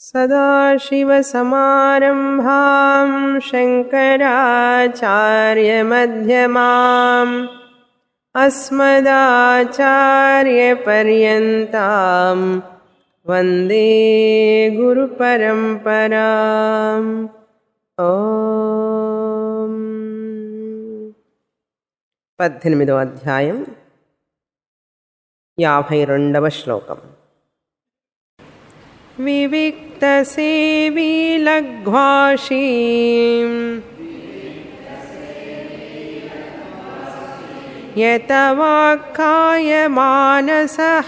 सदाशिवसमारम्भां शङ्कराचार्यमध्यमाम् अस्मदाचार्यपर्यन्तां वन्दे गुरुपरम्पराम् ఓం పద్దెనిమిదవ అధ్యాయం యాభై రెండవ శ్లోకం వివిక్తసేవీ లఘ్వాషీ యతవాక్కాయ మానసః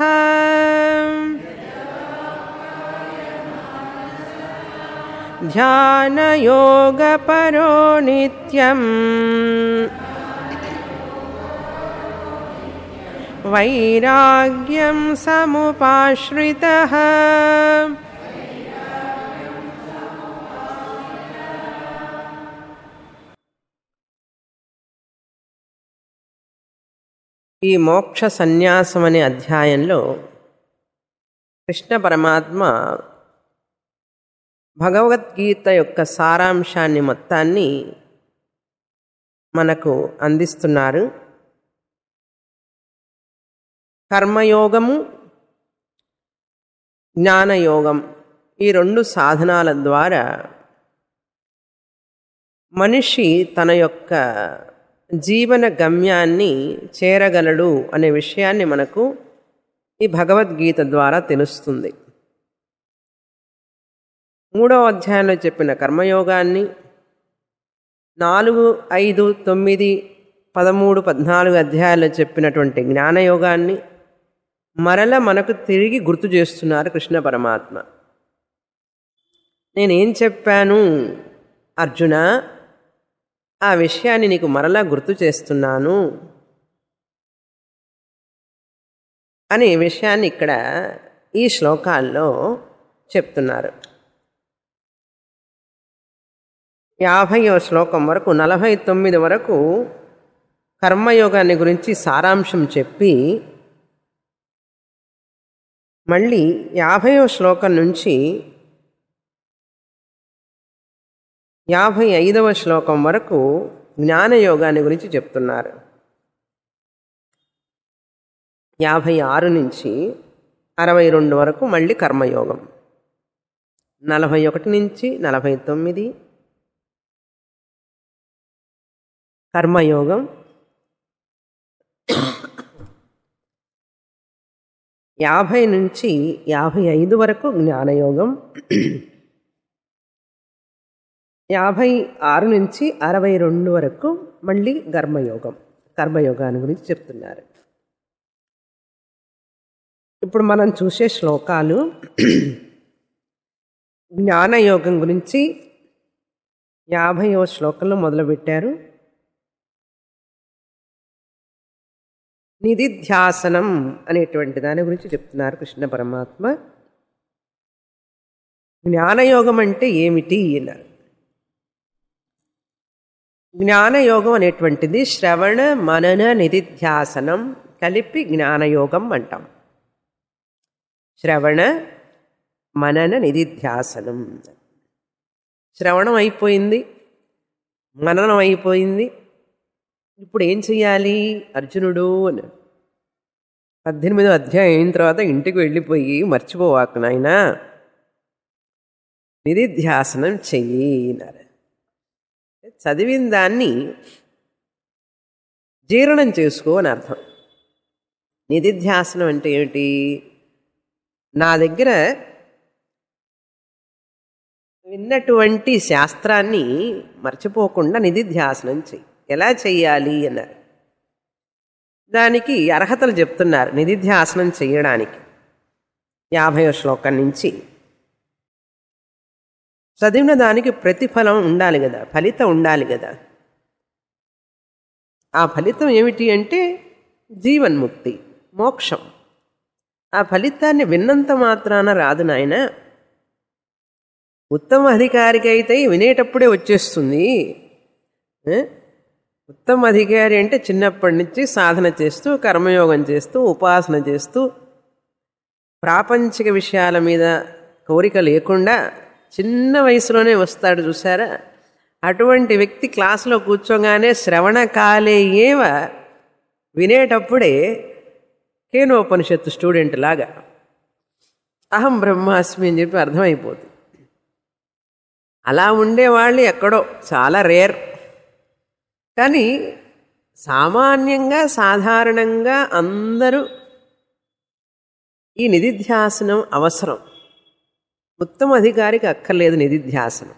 ध्यानयोगपरो नित्यम् वैराग्यं समुपाश्रितः ఈ మోక్ష సన్యాసం అనే అధ్యాయంలో కృష్ణ పరమాత్మ భగవద్గీత యొక్క సారాంశాన్ని మొత్తాన్ని మనకు అందిస్తున్నారు కర్మయోగము జ్ఞానయోగం ఈ రెండు సాధనాల ద్వారా మనిషి తన యొక్క జీవన గమ్యాన్ని చేరగలడు అనే విషయాన్ని మనకు ఈ భగవద్గీత ద్వారా తెలుస్తుంది మూడవ అధ్యాయంలో చెప్పిన కర్మయోగాన్ని నాలుగు ఐదు తొమ్మిది పదమూడు పద్నాలుగు అధ్యాయాల్లో చెప్పినటువంటి జ్ఞానయోగాన్ని మరల మనకు తిరిగి గుర్తు చేస్తున్నారు కృష్ణ పరమాత్మ నేనేం చెప్పాను అర్జున ఆ విషయాన్ని నీకు మరలా గుర్తు చేస్తున్నాను అనే విషయాన్ని ఇక్కడ ఈ శ్లోకాల్లో చెప్తున్నారు యాభైవ శ్లోకం వరకు నలభై తొమ్మిది వరకు కర్మయోగాన్ని గురించి సారాంశం చెప్పి మళ్ళీ యాభైవ శ్లోకం నుంచి యాభై ఐదవ శ్లోకం వరకు జ్ఞానయోగాన్ని గురించి చెప్తున్నారు యాభై ఆరు నుంచి అరవై రెండు వరకు మళ్ళీ కర్మయోగం నలభై ఒకటి నుంచి నలభై తొమ్మిది కర్మయోగం యాభై నుంచి యాభై ఐదు వరకు జ్ఞానయోగం యాభై ఆరు నుంచి అరవై రెండు వరకు మళ్ళీ కర్మయోగం కర్మయోగాన్ని గురించి చెప్తున్నారు ఇప్పుడు మనం చూసే శ్లోకాలు జ్ఞానయోగం గురించి యాభైవ శ్లోకంలో మొదలుపెట్టారు నిధిధ్యాసనం అనేటువంటి దాని గురించి చెప్తున్నారు కృష్ణ పరమాత్మ జ్ఞానయోగం అంటే ఏమిటి అన్నారు జ్ఞానయోగం అనేటువంటిది శ్రవణ మనన నిధిధ్యాసనం కలిపి జ్ఞానయోగం అంటాం శ్రవణ మనన నిధిధ్యాసనం శ్రవణం అయిపోయింది మననం అయిపోయింది ఇప్పుడు ఏం చెయ్యాలి అర్జునుడు అని పద్దెనిమిదో అధ్యాయం అయిన తర్వాత ఇంటికి వెళ్ళిపోయి మర్చిపోవాకు నాయన నిధిధ్యాసనం చెయ్యి అన్నారు చదివిన దాన్ని జీర్ణం చేసుకో అని అర్థం నిధిధ్యాసనం అంటే ఏమిటి నా దగ్గర విన్నటువంటి శాస్త్రాన్ని మర్చిపోకుండా నిధిధ్యాసనం చెయ్యి ఎలా చెయ్యాలి అన్నారు దానికి అర్హతలు చెప్తున్నారు నిధిధ్యాసనం చేయడానికి యాభై శ్లోకం నుంచి చదివిన దానికి ప్రతిఫలం ఉండాలి కదా ఫలితం ఉండాలి కదా ఆ ఫలితం ఏమిటి అంటే జీవన్ముక్తి మోక్షం ఆ ఫలితాన్ని విన్నంత మాత్రాన రాదు నాయన ఉత్తమ అధికారికి అయితే వినేటప్పుడే వచ్చేస్తుంది ఏ? ఉత్తమ అధికారి అంటే చిన్నప్పటి నుంచి సాధన చేస్తూ కర్మయోగం చేస్తూ ఉపాసన చేస్తూ ప్రాపంచిక విషయాల మీద కోరిక లేకుండా చిన్న వయసులోనే వస్తాడు చూసారా అటువంటి వ్యక్తి క్లాసులో కూర్చోగానే శ్రవణకాలే ఏవ వినేటప్పుడే కేనోపనిషత్తు స్టూడెంట్ లాగా అహం బ్రహ్మాస్మి అని చెప్పి అర్థమైపోతుంది అలా ఉండేవాళ్ళు ఎక్కడో చాలా రేర్ కానీ సామాన్యంగా సాధారణంగా అందరూ ఈ నిధిధ్యాసనం అవసరం ఉత్తమ అధికారికి అక్కర్లేదు నిధిధ్యాసనం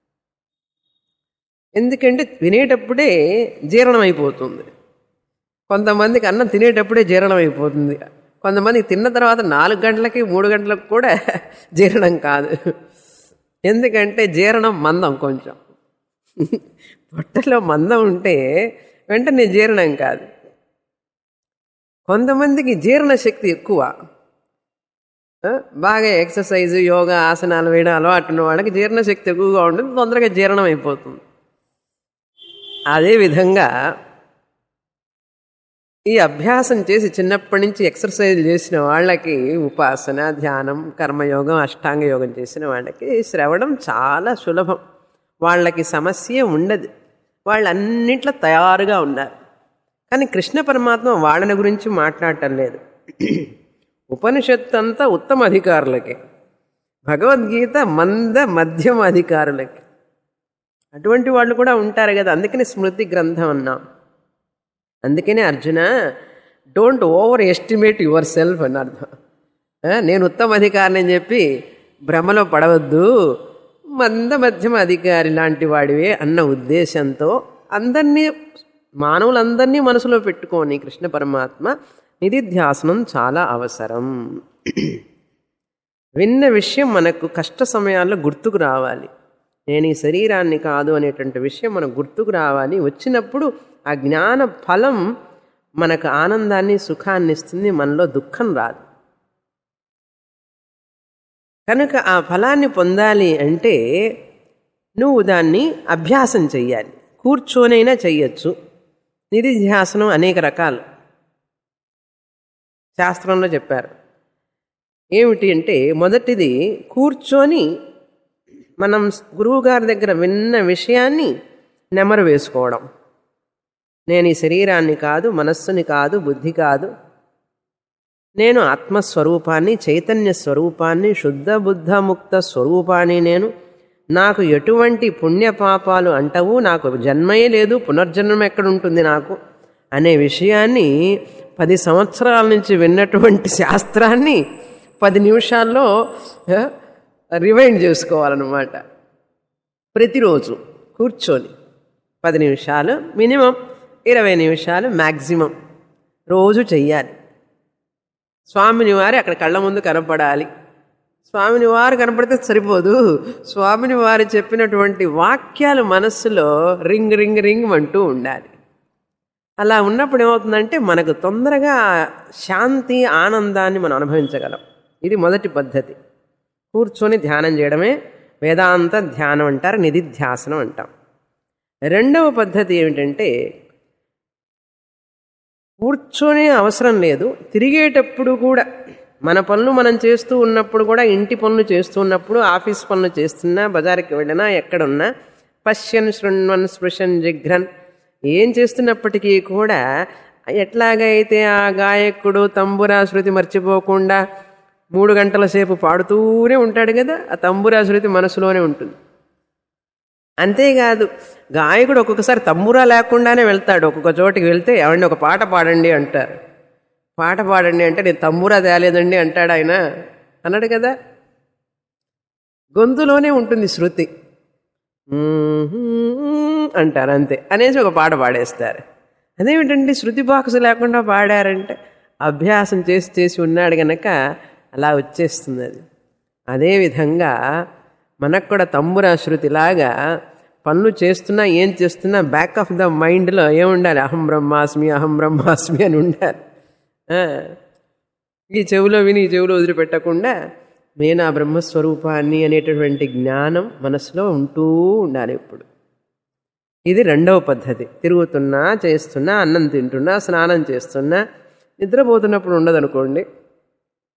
ఎందుకంటే వినేటప్పుడే జీర్ణమైపోతుంది కొంతమందికి అన్నం తినేటప్పుడే జీర్ణమైపోతుంది కొంతమందికి తిన్న తర్వాత నాలుగు గంటలకి మూడు గంటలకు కూడా జీర్ణం కాదు ఎందుకంటే జీర్ణం మందం కొంచెం పొట్టలో మందం ఉంటే వెంటనే జీర్ణం కాదు కొంతమందికి జీర్ణశక్తి ఎక్కువ ఆ, బాగా ఎక్సర్సైజ్ యోగా ఆసనాలు వేయడం అలవాటు ఉన్న వాళ్ళకి జీర్ణశక్తి ఎక్కువగా ఉంటుంది తొందరగా జీర్ణం అయిపోతుంది అదేవిధంగా ఈ అభ్యాసం చేసి చిన్నప్పటి నుంచి ఎక్సర్సైజ్ చేసిన వాళ్ళకి ఉపాసన ధ్యానం కర్మయోగం అష్టాంగ యోగం చేసిన వాళ్ళకి శ్రవణం చాలా సులభం వాళ్ళకి సమస్య ఉండదు వాళ్ళు అన్నింట్లో తయారుగా ఉన్నారు కానీ కృష్ణ పరమాత్మ వాళ్ళని గురించి మాట్లాడటం లేదు ఉపనిషత్తు అంతా ఉత్తమ అధికారులకి భగవద్గీత మంద మధ్యమ అధికారులకి అటువంటి వాళ్ళు కూడా ఉంటారు కదా అందుకని స్మృతి గ్రంథం అన్నాం అందుకనే Arjuna don't overestimate yourself అని అర్థం ఆ, నేను ఉత్తమ అధికారిని అని చెప్పి భ్రమలో పడవద్దు మంద మధ్యమ అధికారి లాంటి వాడివే అన్న ఉద్దేశంతో అందరినీ మానవులందరినీ మనసులో పెట్టుకోని కృష్ణ పరమాత్మ నిధిధ్యాసనం చాలా అవసరం విన్న విషయం మనకు కష్ట సమయాల్లో గుర్తుకు రావాలి నేను ఈ శరీరాన్ని కాదు అనేటువంటి విషయం మనకు గుర్తుకు రావాలి వచ్చినప్పుడు ఆ జ్ఞాన ఫలం మనకు ఆనందాన్ని సుఖాన్ని ఇస్తుంది మనలో దుఃఖం రాదు కనుక ఆ ఫలాన్ని పొందాలి అంటే నువ్వు దాన్ని అభ్యాసం చెయ్యాలి కూర్చోనైనా చెయ్యొచ్చు నిధిధ్యాసనం అనేక రకాలు శాస్త్రంలో చెప్పారు ఏమిటి అంటే మొదటిది కూర్చొని మనం గురువుగారి దగ్గర విన్న విషయాన్ని నెమరు వేసుకోవడం నేను ఈ శరీరాన్ని కాదు మనస్సుని కాదు బుద్ధి కాదు నేను ఆత్మస్వరూపాన్ని చైతన్య స్వరూపాన్ని శుద్ధ బుద్ధ ముక్త స్వరూపాన్ని నేను నాకు ఎటువంటి పుణ్యపాపాలు అంటవు నాకు జన్మయే లేదు పునర్జన్మం ఎక్కడుంటుంది నాకు అనే విషయాన్ని పది సంవత్సరాల నుంచి విన్నటువంటి శాస్త్రాన్ని పది నిమిషాల్లో ఆ, రివైండ్ చేసుకోవాలన్నమాట ప్రతిరోజు కూర్చొని పది నిమిషాలు మినిమం ఇరవై నిమిషాలు మ్యాక్సిమం రోజు చెయ్యాలి స్వామిని వారి అక్కడ కళ్ళ ముందు కనపడాలి స్వామిని వారు కనపడితే సరిపోదు స్వామిని వారు చెప్పినటువంటి వాక్యాలు మనస్సులో రింగ్ రింగ్ రింగ్ అంటూ ఉండాలి అలా ఉన్నప్పుడు ఏమవుతుందంటే మనకు తొందరగా శాంతి ఆనందాన్ని మనం అనుభవించగలం ఇది మొదటి పద్ధతి కూర్చొని ధ్యానం చేయడమే వేదాంత ధ్యానం అంటారు నిధిధ్యాసనం అంటాం రెండవ పద్ధతి ఏమిటంటే కూర్చొనే అవసరం లేదు తిరిగేటప్పుడు కూడా మన పనులు మనం చేస్తూ ఉన్నప్పుడు కూడా ఇంటి పనులు చేస్తూ ఉన్నప్పుడు ఆఫీస్ పనులు చేస్తున్నా బజార్కి వెళ్ళినా ఎక్కడున్నా పశ్యన్ శృణ్వన్ స్పృశన్ జిఘ్రన్ ఏం చేస్తున్నప్పటికీ కూడా ఎట్లాగైతే ఆ గాయకుడు తంబురా శృతి మర్చిపోకుండా మూడు గంటల సేపు పాడుతూనే ఉంటాడు కదా ఆ తంబురా శృతి మనసులోనే ఉంటుంది అంతేకాదు గాయకుడు ఒక్కొక్కసారి తమ్మురా లేకుండానే వెళ్తాడు ఒక్కొక్క చోటికి వెళ్తే ఎవరిని ఒక పాట పాడండి అంటారు పాట పాడండి అంటే నేను తమ్మురా తేలేదండి అంటాడు ఆయన అన్నాడు కదా గొంతులోనే ఉంటుంది శృతి మ్మ్ అంటారు అంతే అనేసి ఒక పాట పాడేస్తారు అదేమిటండి శృతి బాక్స్ లేకుండా పాడారంటే అభ్యాసం చేసి చేసి ఉన్నాడు గనక అలా వచ్చేస్తుంది అది అదేవిధంగా మనకు కూడా తంబురా శృతిలాగా పనులు చేస్తున్నా ఏం చేస్తున్నా బ్యాక్ ఆఫ్ ద మైండ్లో ఏముండాలి అహం బ్రహ్మాస్మి అహం బ్రహ్మాస్మి అని ఉండాలి ఆ, ఈ చెవిలో విని ఈ చెవిలో వదిలిపెట్టకుండా నేను ఆ బ్రహ్మస్వరూపాన్ని అనేటటువంటి జ్ఞానం మనసులో ఉంటూ ఉండాలి ఇప్పుడు ఇది రెండవ పద్ధతి తిరుగుతున్నా చేస్తున్నా అన్నం తింటున్నా స్నానం చేస్తున్నా నిద్రపోతున్నప్పుడు ఉండదనుకోండి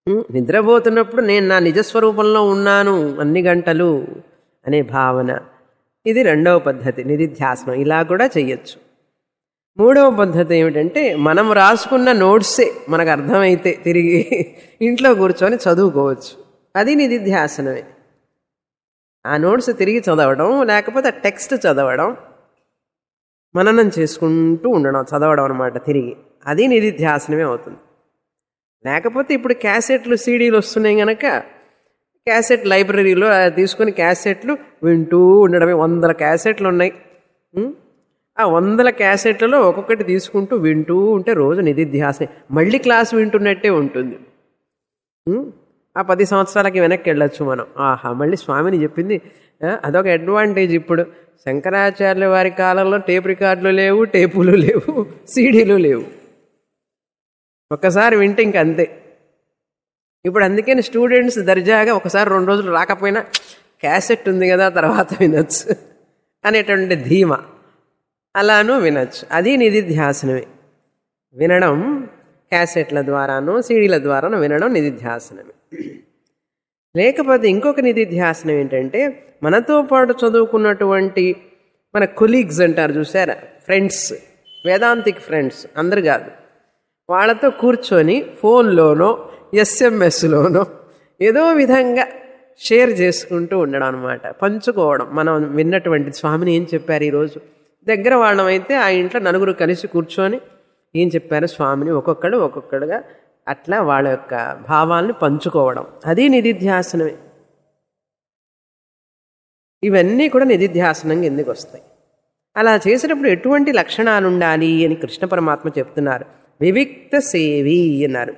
ఉం, నిద్రపోతున్నప్పుడు నేను నా నిజస్వరూపంలో ఉన్నాను అన్ని గంటలు అనే భావన ఇది రెండవ పద్ధతి నిధిధ్యాసనం ఇలా కూడా చెయ్యొచ్చు మూడవ పద్ధతి ఏమిటంటే మనం రాసుకున్న నోట్సే మనకు అర్థమైతే తిరిగి ఇంట్లో కూర్చొని చదువుకోవచ్చు అది నిధిధ్యాసనమే ఆ నోట్స్ తిరిగి చదవడం లేకపోతే ఆ టెక్స్ట్ చదవడం మననం చేసుకుంటూ ఉండడం చదవడం అనమాట తిరిగి అది నిధిధ్యాసనమే అవుతుంది లేకపోతే ఇప్పుడు క్యాసెట్లు సీడీలు వస్తున్నాయి కనుక క్యాసెట్ లైబ్రరీలో అది తీసుకొని క్యాసెట్లు వింటూ ఉండడమే వందల క్యాసెట్లు ఉన్నాయి ఉం? ఆ వందల క్యాసెట్లలో ఒక్కొక్కటి తీసుకుంటూ వింటూ ఉంటే రోజు నిధిధ్యాసనే మళ్ళీ క్లాస్ వింటున్నట్టే ఉంటుంది ఉం? ఆ పది సంవత్సరాలకి వెనక్కి వెళ్ళొచ్చు మనం ఆహా మళ్ళీ స్వామిని చెప్పింది ఆ, అదొక అడ్వాంటేజ్ ఇప్పుడు శంకరాచార్యుల వారి కాలంలో టేప్ రికార్డులు లేవు టేపులు లేవు సీడీలు లేవు ఒక్కసారి వింటే ఇంక అంతే ఇప్పుడు అందుకని స్టూడెంట్స్ దర్జాగా ఒకసారి రెండు రోజులు రాకపోయినా క్యాసెట్ ఉంది కదా తర్వాత వినొచ్చు అనేటువంటి ధీమ అలానూ వినొచ్చు అది నిధిధ్యాసనమే వినడం క్యాసెట్ల ద్వారానో సీడీల ద్వారానో వినడం నిధిధ్యాసనమే లేకపోతే ఇంకొక నిధిధ్యాసనం ఏంటంటే మనతో పాటు చదువుకున్నటువంటి మన కొలీగ్స్ అంటారు చూసారా ఫ్రెండ్స్ వేదాంతిక్ ఫ్రెండ్స్ అందరు కాదు వాళ్ళతో కూర్చొని ఫోన్లోనో ఎస్ఎంఎస్లోనో ఏదో విధంగా షేర్ చేసుకుంటూ ఉండడం అనమాట పంచుకోవడం మనం విన్నటువంటి స్వామిని ఏం చెప్పారు ఈరోజు దగ్గర వాళ్ళమైతే ఆ ఇంట్లో నలుగురు కలిసి కూర్చొని ఏం చెప్పారు స్వామిని ఒక్కొక్కడు ఒక్కొక్కడుగా అట్లా వాళ్ళ యొక్క భావాల్ని పంచుకోవడం అది నిధిధ్యాసనమే ఇవన్నీ కూడా నిధిధ్యాసనం కిందకి వస్తాయి అలా చేసేటప్పుడు ఎటువంటి లక్షణాలు ఉండాలి అని కృష్ణ పరమాత్మ చెప్తున్నారు వివిక్త సేవి అన్నారు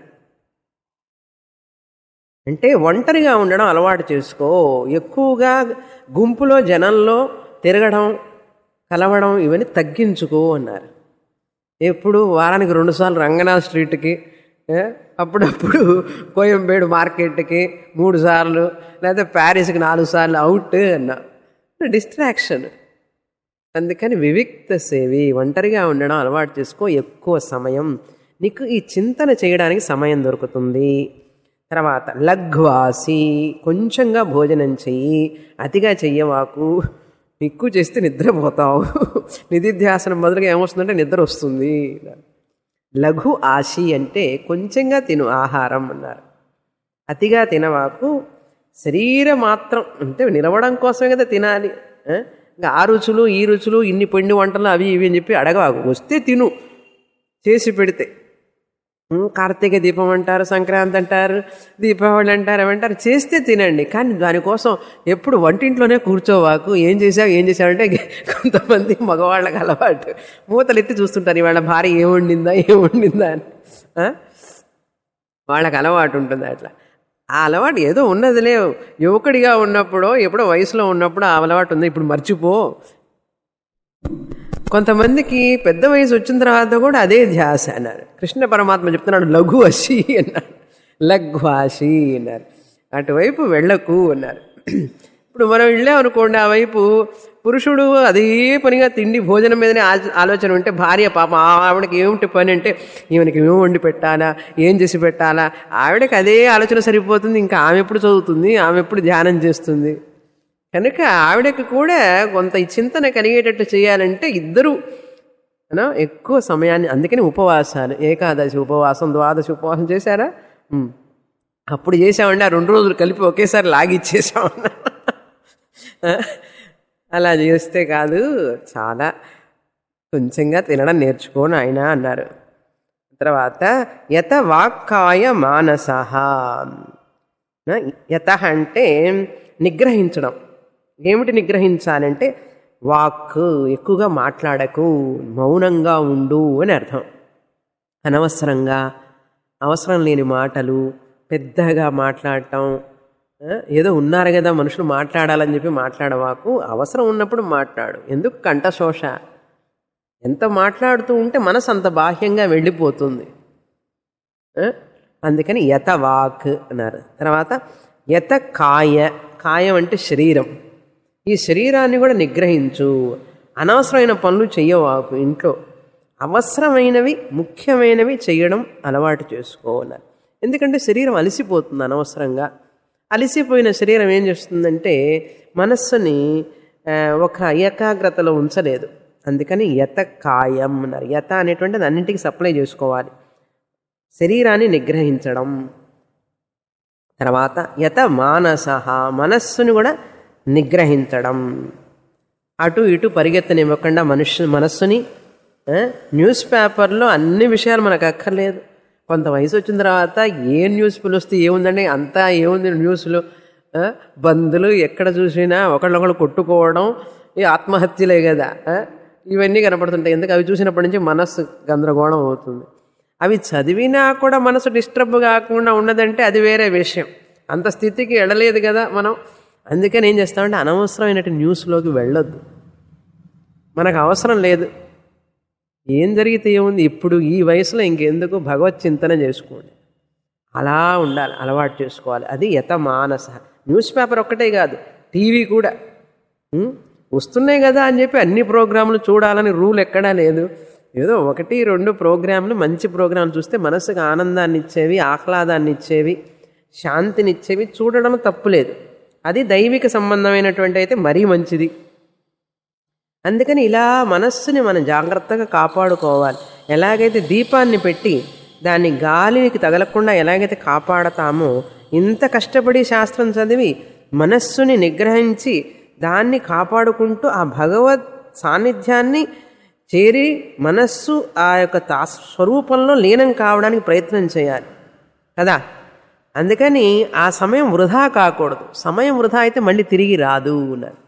అంటే ఒంటరిగా ఉండడం అలవాటు చేసుకో ఎక్కువగా గుంపులో జనంలో తిరగడం కలవడం ఇవన్నీ తగ్గించుకో అన్నారు ఎప్పుడు వారానికి రెండుసార్లు రంగనాథ్ స్ట్రీట్కి ఏ, అప్పుడప్పుడు కోయంబేడు మార్కెట్కి మూడు సార్లు లేదా ప్యారిస్కి నాలుగు సార్లు అవుట్ అన్నా డిస్ట్రాక్షన్ అందుకని వివిక్త సేవి ఒంటరిగా ఉండడం అలవాటు చేసుకో ఎక్కువ సమయం నీకు ఈ చింతన చేయడానికి సమయం దొరుకుతుంది తర్వాత లఘ్వాసి కొంచెంగా భోజనం చెయ్యి అతిగా చెయ్యవాకు ఎక్కువ చేస్తే నిద్రపోతావు నిధిధ్యాసనం బదులుగా ఏమొస్తుందంటే నిద్ర వస్తుంది లఘు ఆశి అంటే కొంచెంగా తిను ఆహారం అన్నారు అతిగా తినవాకు శరీర మాత్రం అంటే నిలవడం కోసమే కదా తినాలి ఆ? ఇంకా ఆ రుచులు ఈ రుచులు ఇన్ని పిండి వంటలు అవి ఇవి అని చెప్పి అడగవాకు వస్తే తిను చేసి పెడితే ఉమ్, కార్తీక దీపం అంటారు సంక్రాంతి అంటారు దీపావళి అంటారు అవి అంటారు చేస్తే తినండి కానీ దానికోసం ఎప్పుడు వంటింట్లోనే కూర్చోవాకు ఏం చేసావు ఏం చేసావంటే కొంతమంది మగవాళ్ళకి అలవాటు మూతలు ఎత్తి చూస్తుంటారు ఇవాళ భార్య ఏం వండిందా ఏం వండిందా అని ఆ? వాళ్ళకి అలవాటు ఉంటుంది అట్లా ఆ అలవాటు ఏదో ఉన్నదిలే యువకుడిగా ఉన్నప్పుడో ఎప్పుడో వయసులో ఉన్నప్పుడు ఆ అలవాటు ఉంది ఇప్పుడు మర్చిపో కొంతమందికి పెద్ద వయసు వచ్చిన తర్వాత కూడా అదే ధ్యాస అన్నారు కృష్ణ పరమాత్మ చెప్తున్నాడు లఘు అషి అన్నారు లఘ్వాసి అన్నారు అటువైపు వెళ్ళకు అన్నారు ఇప్పుడు మనం వెళ్ళామనుకోండి ఆ వైపు పురుషుడు అదే పనిగా తిండి భోజనం మీదనే ఆ- ఆలోచన ఉంటే భార్య పాప ఆవిడకి ఏమిటి పని అంటే ఈమెకి ఏం వండి పెట్టాలా ఏం చేసి పెట్టాలా ఆవిడకి అదే ఆలోచన సరిపోతుంది ఇంకా ఆమె ఎప్పుడు చదువుతుంది ఆమె ఎప్పుడు ధ్యానం చేస్తుంది కనుక ఆవిడకి కూడా కొంత ఈ చింతన కలిగేటట్టు చేయాలంటే ఇద్దరు అనా ఎక్కువ సమయాన్ని అందుకని ఉపవాసాలు ఏకాదశి ఉపవాసం ద్వాదశి ఉపవాసం చేశారా ఉమ్. అప్పుడు చేసామండి ఆ రెండు రోజులు కలిపి ఒకేసారి లాగిచ్చేసామన్నా అలా చేస్తే కాదు చాలా కొంచెంగా తినడం నేర్చుకోని ఆయన అన్నారు తర్వాత యత వాక్కాయ మానస యత అంటే నిగ్రహించడం ఏమిటి నిగ్రహించాలంటే వాక్ ఎక్కువగా మాట్లాడకు మౌనంగా ఉండు అని అర్థం అనవసరంగా అవసరం లేని మాటలు పెద్దగా మాట్లాడటం ఆ, ఏదో ఉన్నారు కదా మనుషులు మాట్లాడాలని చెప్పి మాట్లాడవాకు అవసరం ఉన్నప్పుడు మాట్లాడు ఎందుకు కంఠశోష ఎంత మాట్లాడుతూ ఉంటే మనసు అంత బాహ్యంగా వెళ్ళిపోతుంది ఆ? అందుకని యత వాక్ అన్నారు తర్వాత యత కాయ కాయం అంటే శరీరం ఈ శరీరాన్ని కూడా నిగ్రహించు అనవసరమైన పనులు చెయ్యవాకు ఇంట్లో అవసరమైనవి ముఖ్యమైనవి చేయడం అలవాటు చేసుకో అన్నారు ఎందుకంటే శరీరం అలసిపోతుంది అనవసరంగా అలసిపోయిన శరీరం ఏం చేస్తుందంటే మనస్సుని ఆ, ఒక ఏకాగ్రతలో ఉంచలేదు అందుకని యత కాయం అన్నారు యత అనేటువంటిది అన్నింటికి సప్లై చేసుకోవాలి శరీరాన్ని నిగ్రహించడం తర్వాత యత మానస మనస్సును కూడా నిగ్రహించడం అటు ఇటు పరిగెత్తనివ్వకుండా మనుష్యు మనస్సుని ఆ, న్యూస్ పేపర్లో అన్ని విషయాలు మనకు అక్కర్లేదు కొంత వయసు వచ్చిన తర్వాత ఏ న్యూస్ పిలుస్తే ఏముందండి అంతా ఏముంది న్యూస్లో ఆ, బంధులు ఎక్కడ చూసినా ఒకళ్ళొకళ్ళు కొట్టుకోవడం ఈ ఆత్మహత్యలే కదా ఆ, ఇవన్నీ కనపడుతుంటాయి ఎందుకు అవి చూసినప్పటి నుంచి మనస్సు గందరగోళం అవుతుంది అవి చదివినా కూడా మనసు డిస్టర్బ్ కాకుండా ఉన్నదంటే అది వేరే విషయం అంత స్థితికి వెళ్ళలేదు కదా మనం అందుకని ఏం చేస్తామంటే అనవసరమైన న్యూస్లోకి వెళ్ళొద్దు మనకు అవసరం లేదు ఏం జరిగితే ఏముంది ఇప్పుడు ఈ వయసులో ఇంకెందుకు భగవత్ చింతన చేసుకోండి అలా ఉండాలి అలవాటు చేసుకోవాలి అది యత మానస న్యూస్ పేపర్ ఒక్కటే కాదు టీవీ కూడా ఉం? వస్తున్నాయి కదా అని చెప్పి అన్ని ప్రోగ్రాంలు చూడాలని రూల్ ఎక్కడా లేదు ఏదో ఒకటి రెండు ప్రోగ్రాంలు మంచి ప్రోగ్రాంలు చూస్తే మనసుకు ఆనందాన్ని ఇచ్చేవి ఆహ్లాదాన్ని ఇచ్చేవి శాంతిని ఇచ్చేవి చూడడం తప్పులేదు అది దైవిక సంబంధమైనటువంటి అయితే మరీ మంచిది అందుకని ఇలా మనస్సుని మనం జాగ్రత్తగా కాపాడుకోవాలి ఎలాగైతే దీపాన్ని పెట్టి దాన్ని గాలికి తగలకుండా ఎలాగైతే కాపాడతామో ఇంత కష్టపడి శాస్త్రం చదివి మనస్సుని నిగ్రహించి దాన్ని కాపాడుకుంటూ ఆ భగవత్ సాన్నిధ్యాన్ని చేరి మనస్సు ఆ యొక్క తా స్వరూపంలో లీనం కావడానికి ప్రయత్నం చేయాలి కదా అందుకని ఆ సమయం వృధా కాకూడదు సమయం వృధా అయితే మళ్ళీ తిరిగి రాదు అన్నారు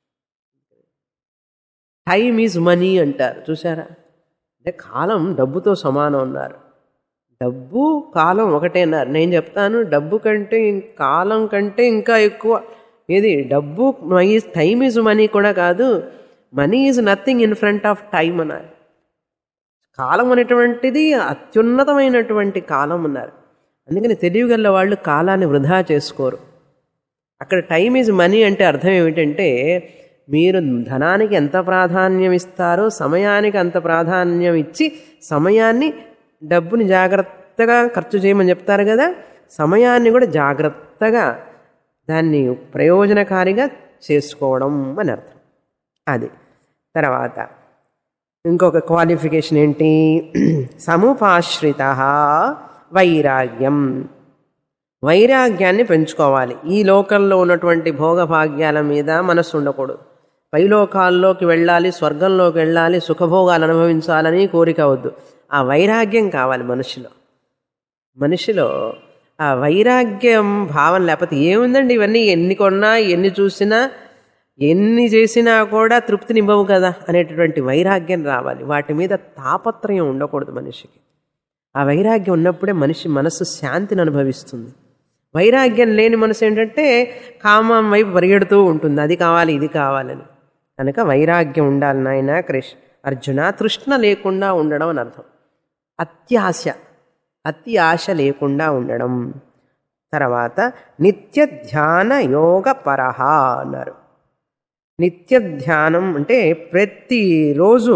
టైమ్ ఈజ్ మనీ అంటారు చూసారా అంటే కాలం డబ్బుతో సమానం అన్నారు డబ్బు కాలం ఒకటే అన్నారు నేను చెప్తాను డబ్బు కంటే ఇం- కాలం కంటే ఇంకా ఎక్కువ ఏది డబ్బు టైమ్ ఈజ్ మనీ కూడా కాదు money is nothing in front of time అన్నారు కాలం అనేటువంటిది అత్యున్నతమైనటువంటి కాలం అన్నారు అందుకని తెలివిగల వాళ్ళు కాలాన్ని వృధా చేసుకోరు అక్కడ టైం ఈజ్ మనీ అంటే అర్థం ఏమిటంటే మీరు ధనానికి ఎంత ప్రాధాన్యం ఇస్తారో సమయానికి అంత ప్రాధాన్యం ఇచ్చి సమయాన్ని డబ్బుని జాగ్రత్తగా ఖర్చు చేయమని చెప్తారు కదా సమయాన్ని కూడా జాగ్రత్తగా దాన్ని ప్రయోజనకారిగా చేసుకోవడం అని అర్థం అది తర్వాత ఇంకొక క్వాలిఫికేషన్ ఏంటి సముపాశ్రిత వైరాగ్యం వైరాగ్యాన్ని పెంచుకోవాలి ఈ లోకంలో ఉన్నటువంటి భోగభాగ్యాల మీద మనస్సు ఉండకూడదు పైలోకాల్లోకి వెళ్ళాలి స్వర్గంలోకి వెళ్ళాలి సుఖభోగాలు అనుభవించాలని కోరిక వద్దు ఆ వైరాగ్యం కావాలి మనిషిలో మనిషిలో ఆ వైరాగ్యం భావన లేకపోతే ఏముందండి ఇవన్నీ ఎన్ని కొన్నా ఎన్ని చూసినా ఎన్ని చేసినా కూడా తృప్తినివ్వవు కదా అనేటటువంటి వైరాగ్యం రావాలి వాటి మీద తాపత్రయం ఉండకూడదు మనిషికి ఆ వైరాగ్యం ఉన్నప్పుడే మనిషి మనస్సు శాంతిని అనుభవిస్తుంది వైరాగ్యం లేని మనసు ఏంటంటే కామం వైపు పరిగెడుతూ ఉంటుంది అది కావాలి ఇది కావాలని కనుక వైరాగ్యం ఉండాలి నాయన కృష్ణ అర్జున తృష్ణ లేకుండా ఉండడం అని అర్థం అత్యాశ అతి ఆశ లేకుండా ఉండడం తర్వాత నిత్య ధ్యాన యోగ పరహ అన్నారు నిత్య ధ్యానం అంటే ప్రతిరోజు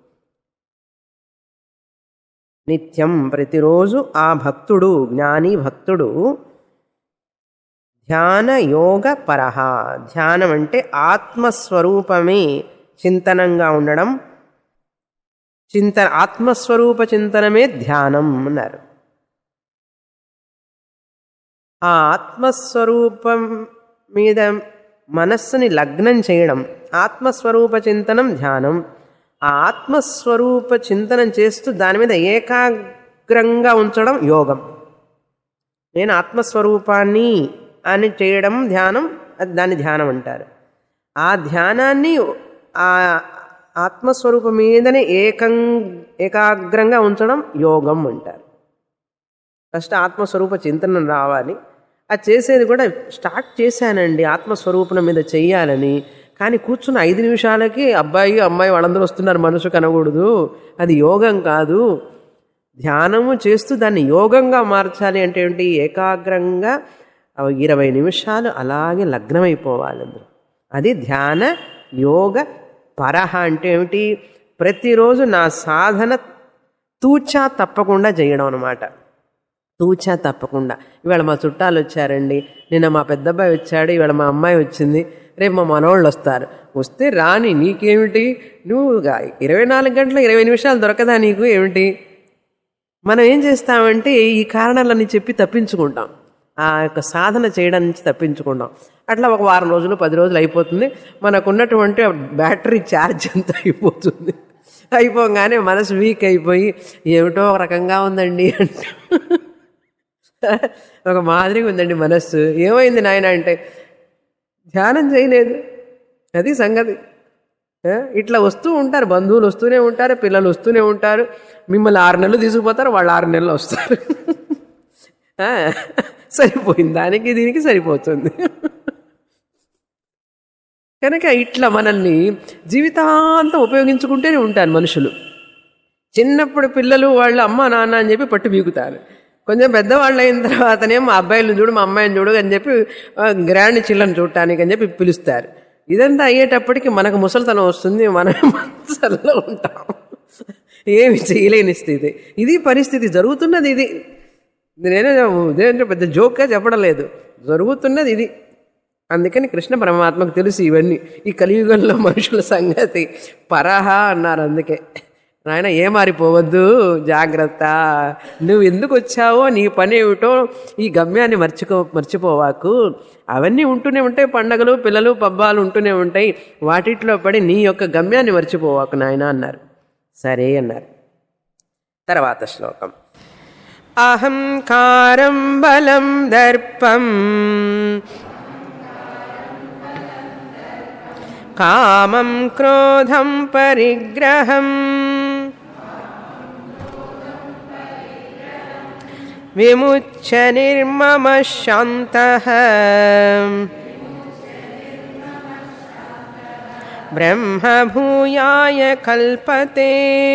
నిత్యం ప్రతిరోజు ఆ భక్తుడు జ్ఞాని భక్తుడు ధ్యాన యోగ పరహ ధ్యానం అంటే ఆత్మస్వరూపమే చింతనంగా ఉండడం చింతన ఆత్మస్వరూప చింతనమే ధ్యానం అన్నారు ఆ ఆత్మస్వరూపం మీద మనస్సుని లగ్నం చేయడం ఆత్మస్వరూప చింతనం ధ్యానం ఆ ఆత్మస్వరూప చింతనం చేస్తూ దాని మీద ఏకాగ్రంగా ఉంచడం యోగం నేను ఆత్మస్వరూపాన్ని అని చేయడం ధ్యానం అది దాన్ని ధ్యానం అంటారు ఆ ధ్యానాన్ని ఆ ఆత్మస్వరూపం మీదనే ఏకం ఏకాగ్రంగా ఉంచడం యోగం అంటారు ఫస్ట్ ఆత్మస్వరూప చింతన రావాలి అది చేసేది కూడా స్టార్ట్ చేశానండి ఆత్మస్వరూపం మీద చెయ్యాలని కానీ కూర్చున్న ఐదు నిమిషాలకి అబ్బాయి అమ్మాయి వాళ్ళందరూ వస్తున్నారు మనసు కనకూడదు అది యోగం కాదు ధ్యానము చేస్తూ దాన్ని యోగంగా మార్చాలి అంటే ఏంటి ఏకాగ్రంగా ఆ ఇరవై నిమిషాలు అలాగే లగ్నమైపోవాలి అందులో అది ధ్యాన యోగ పరహ అంటే ఏమిటి ప్రతిరోజు నా సాధన తూచా తప్పకుండా చేయడం అనమాట తూచా తప్పకుండా ఇవాళ మా చుట్టాలు వచ్చారండి నిన్న మా పెద్దబ్బాయి వచ్చాడు ఇవాళ మా అమ్మాయి వచ్చింది రేపు మా మనవాళ్ళు వస్తారు వస్తే రాని నీకేమిటి నువ్వు గా- ఇరవై నాలుగు గంటల ఇరవై నిమిషాలు దొరకదా నీకు ఏమిటి మనం ఏం చేస్తామంటే ఈ కారణాలన్నీ చెప్పి తప్పించుకుంటాం ఆ యొక్క సాధన చేయడం నుంచి తప్పించుకుంటాం అట్లా ఒక వారం రోజులు పది రోజులు అయిపోతుంది మనకున్నటువంటి బ్యాటరీ ఛార్జ్ అంతా అయిపోతుంది అయిపోగానే మనసు వీక్ అయిపోయి ఏమిటో ఒక రకంగా ఉందండి అంటే ఒక మాదిరిగా ఉందండి మనస్సు ఏమైంది నాయన అంటే ధ్యానం చేయలేదు అది సంగతి ఆ, ఇట్లా వస్తూ ఉంటారు బంధువులు వస్తూనే ఉంటారు పిల్లలు వస్తూనే ఉంటారు మిమ్మల్ని ఆరు నెలలు తీసుకుపోతారు వాళ్ళు ఆరు నెలలు వస్తారు ఆ, సరిపోయింది దానికి దీనికి సరిపోతుంది కనుక ఇట్లా మనల్ని జీవితాంతం ఉపయోగించుకుంటూనే ఉంటారు మనుషులు చిన్నప్పుడు పిల్లలు వాళ్ళ అమ్మ నాన్న అని చెప్పి పట్టు బీగుతారు కొంచెం పెద్దవాళ్ళు అయిన తర్వాతనే మా అబ్బాయిలు చూడు మా అమ్మాయిని చూడు అని చెప్పి ఆ, గ్రాండ్ చిల్లని చూడటానికి అని చెప్పి పిలుస్తారు ఇదంతా అయ్యేటప్పటికి మనకు ముసలితనం వస్తుంది మనం మనసల్లో ఉంటాం ఏమి చేయలేని స్థితి ఇది పరిస్థితి జరుగుతున్నది ఇది నేనే ఇదేంటో పెద్ద జోక్గా చెప్పడం లేదు జరుగుతున్నది ఇది అందుకని కృష్ణ పరమాత్మకు తెలుసు ఇవన్నీ ఈ కలియుగంలో మనుషుల సంగతి పరహ అన్నారు అందుకే నాయన ఏ మారిపోవద్దు జాగ్రత్త నువ్వు ఎందుకు వచ్చావో నీ పని ఏమిటో ఈ గమ్యాన్ని మర్చిపో మర్చిపోవాకు అవన్నీ ఉంటూనే ఉంటాయి పండగలు పిల్లలు పబ్బాలు ఉంటూనే ఉంటాయి వాటిట్లో పడి నీ యొక్క గమ్యాన్ని మర్చిపోవాకు నాయన అన్నారు సరే అన్నారు తర్వాత శ్లోకం అహంకారం బలం దర్పం కామం క్రోధం పరిగ్రహం విముచ్య నిర్మమ శాంత బ్రహ్మభూయాయ కల్పతే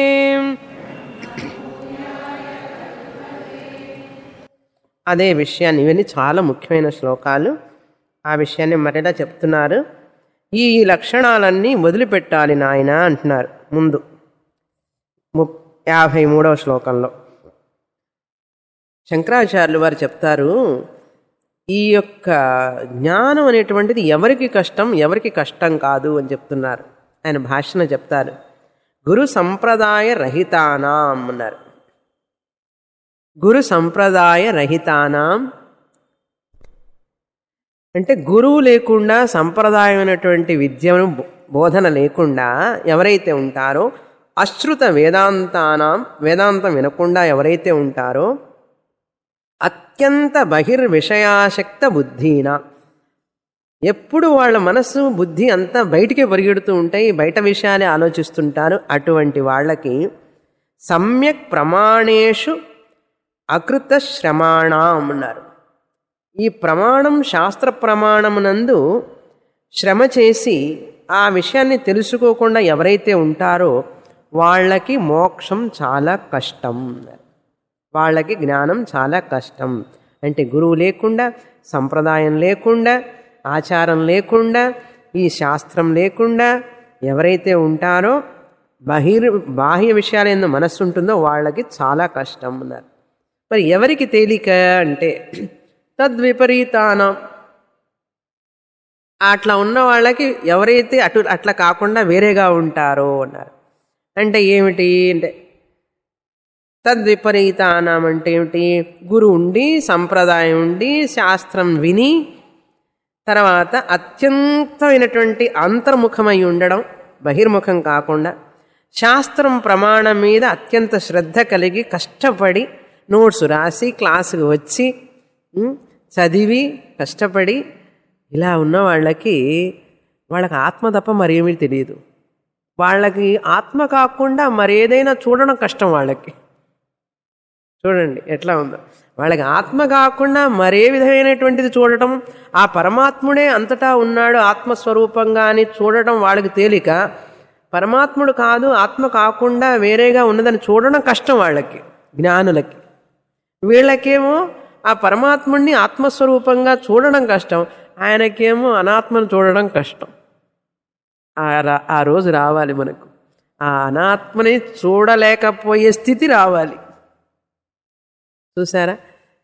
అదే విషయాన్ని ఇవన్నీ చాలా ముఖ్యమైన శ్లోకాలు ఆ విషయాన్ని మరలా చెప్తున్నారు ఈ లక్షణాలన్నీ వదిలిపెట్టాలి నాయన అంటున్నారు ముందు ము యాభై మూడవ శ్లోకంలో శంకరాచార్యులు వారు చెప్తారు ఈ యొక్క జ్ఞానం అనేటువంటిది ఎవరికి కష్టం ఎవరికి కష్టం కాదు అని చెప్తున్నారు ఆయన భాషణ చెప్తారు గురు సంప్రదాయ రహితానాం అన్నారు గురు సంప్రదాయ రహితానాం అంటే గురువు లేకుండా సంప్రదాయమైనటువంటి విద్యను బో- బోధన లేకుండా ఎవరైతే ఉంటారో అశ్రుత వేదాంతానాం వేదాంతం వినకుండా ఎవరైతే ఉంటారో అత్యంత బహిర్విషయాశక్త బుద్ధీనా ఎప్పుడు వాళ్ళ మనస్సు బుద్ధి అంతా బయటికే పరిగెడుతూ ఉంటాయి బయట విషయాలే ఆలోచిస్తుంటారు అటువంటి వాళ్ళకి సమ్యక్ ప్రమాణేషు అకృత శ్రమాణం అన్నారు ఈ ప్రమాణం శాస్త్ర ప్రమాణమునందు శ్రమ చేసి ఆ విషయాన్ని తెలుసుకోకుండా ఎవరైతే ఉంటారో వాళ్ళకి మోక్షం చాలా కష్టం వాళ్ళకి జ్ఞానం చాలా కష్టం అంటే గురువు లేకుండా సంప్రదాయం లేకుండా ఆచారం లేకుండా ఈ శాస్త్రం లేకుండా ఎవరైతే ఉంటారో బహిర్ బాహ్య విషయాల ఎందు మనస్సు ఉంటుందో వాళ్ళకి చాలా కష్టం అన్నారు మరి ఎవరికి తేలిక అంటే తద్విపరీతానం అట్లా ఉన్న వాళ్ళకి ఎవరైతే అటు అట్లా కాకుండా వేరేగా ఉంటారో అన్నారు అంటే ఏమిటి అంటే తద్విపరీతానం అంటే ఏమిటి గురు ఉండి సంప్రదాయం ఉండి శాస్త్రం విని తర్వాత అత్యంతమైనటువంటి అంతర్ముఖమై ఉండడం బహిర్ముఖం కాకుండా శాస్త్రం ప్రమాణం మీద అత్యంత శ్రద్ధ కలిగి కష్టపడి నోట్స్ రాసి క్లాసుకు వచ్చి ఉమ్, చదివి కష్టపడి ఇలా ఉన్న వాళ్ళకి వాళ్ళకి ఆత్మ తప్ప మరేమీ తెలియదు వాళ్ళకి ఆత్మ కాకుండా మరేదైనా చూడడం కష్టం వాళ్ళకి చూడండి ఎట్లా ఉందో వాళ్ళకి ఆత్మ కాకుండా మరే విధమైనటువంటిది చూడటం ఆ పరమాత్ముడే అంతటా ఉన్నాడు ఆత్మస్వరూపంగా అని చూడటం వాళ్ళకి తేలిక పరమాత్ముడు కాదు ఆత్మ కాకుండా వేరేగా ఉన్నదని చూడడం కష్టం వాళ్ళకి జ్ఞానులకి వీళ్ళకేమో ఆ పరమాత్ముడిని ఆత్మస్వరూపంగా చూడడం కష్టం ఆయనకేమో అనాత్మను చూడడం కష్టం ఆ రా- ఆ రోజు రావాలి మనకు ఆ అనాత్మని చూడలేకపోయే స్థితి రావాలి చూసారా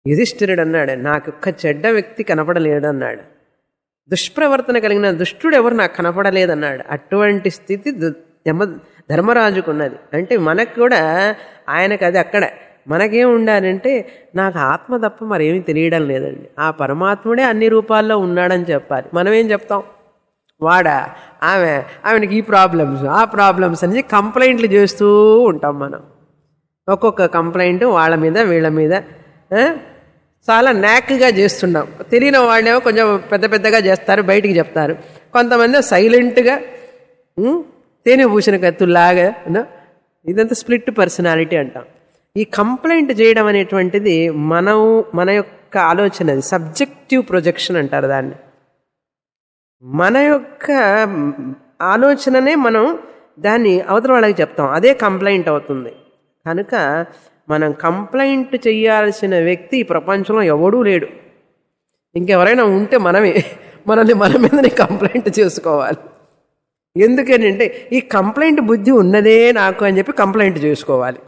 యుధిష్ఠిరుడు అన్నాడు నాకు ఒక్క చెడ్డ వ్యక్తి కనపడలేడు అన్నాడు దుష్ప్రవర్తన కలిగిన దుష్టుడు ఎవరు నాకు కనపడలేదన్నాడు అటువంటి స్థితి దు- యమ ధర్మరాజుకు ఉన్నది అంటే మనకు కూడా ఆయనకు అది అక్కడ మనకేం ఉండాలంటే నాకు ఆత్మ తప్ప మరేమీ తెలియడం లేదండి ఆ పరమాత్ముడే అన్ని రూపాల్లో ఉన్నాడని చెప్పాలి మనం ఏం చెప్తాం వాడా ఆమె ఆమెకి ఈ ప్రాబ్లమ్స్ ఆ ప్రాబ్లమ్స్ అని కంప్లైంట్లు చేస్తూ ఉంటాం మనం ఒక్కొక్క కంప్లైంట్ వాళ్ళ మీద వీళ్ళ మీద ఆ, చాలా నాక్గా చేస్తున్నాం తెలియని వాళ్ళేమో కొంచెం పెద్ద పెద్దగా చేస్తారు బయటికి చెప్తారు కొంతమంది సైలెంట్గా ఉమ్, తేనె పూసిన కత్తుల్లాగా యూనో, ఇదంతా స్ప్లిట్ పర్సనాలిటీ అంటాం ఈ కంప్లైంట్ చేయడం అనేటువంటిది మనం మన యొక్క ఆలోచన అది సబ్జెక్టివ్ ప్రొజెక్షన్ అంటారు దాన్ని మన యొక్క ఆలోచననే మనం దాన్ని అవతల వాళ్ళకి చెప్తాం అదే కంప్లైంట్ అవుతుంది కనుక మనం కంప్లైంట్ చేయాల్సిన వ్యక్తి ఈ ప్రపంచంలో ఎవడూ లేడు ఇంకెవరైనా ఉంటే మనమే మనల్ని మన మీదనే కంప్లైంట్ చేసుకోవాలి ఎందుకనంటే ఈ కంప్లైంట్ బుద్ధి ఉన్నదే నాకు అని చెప్పి కంప్లైంట్ చేసుకోవాలి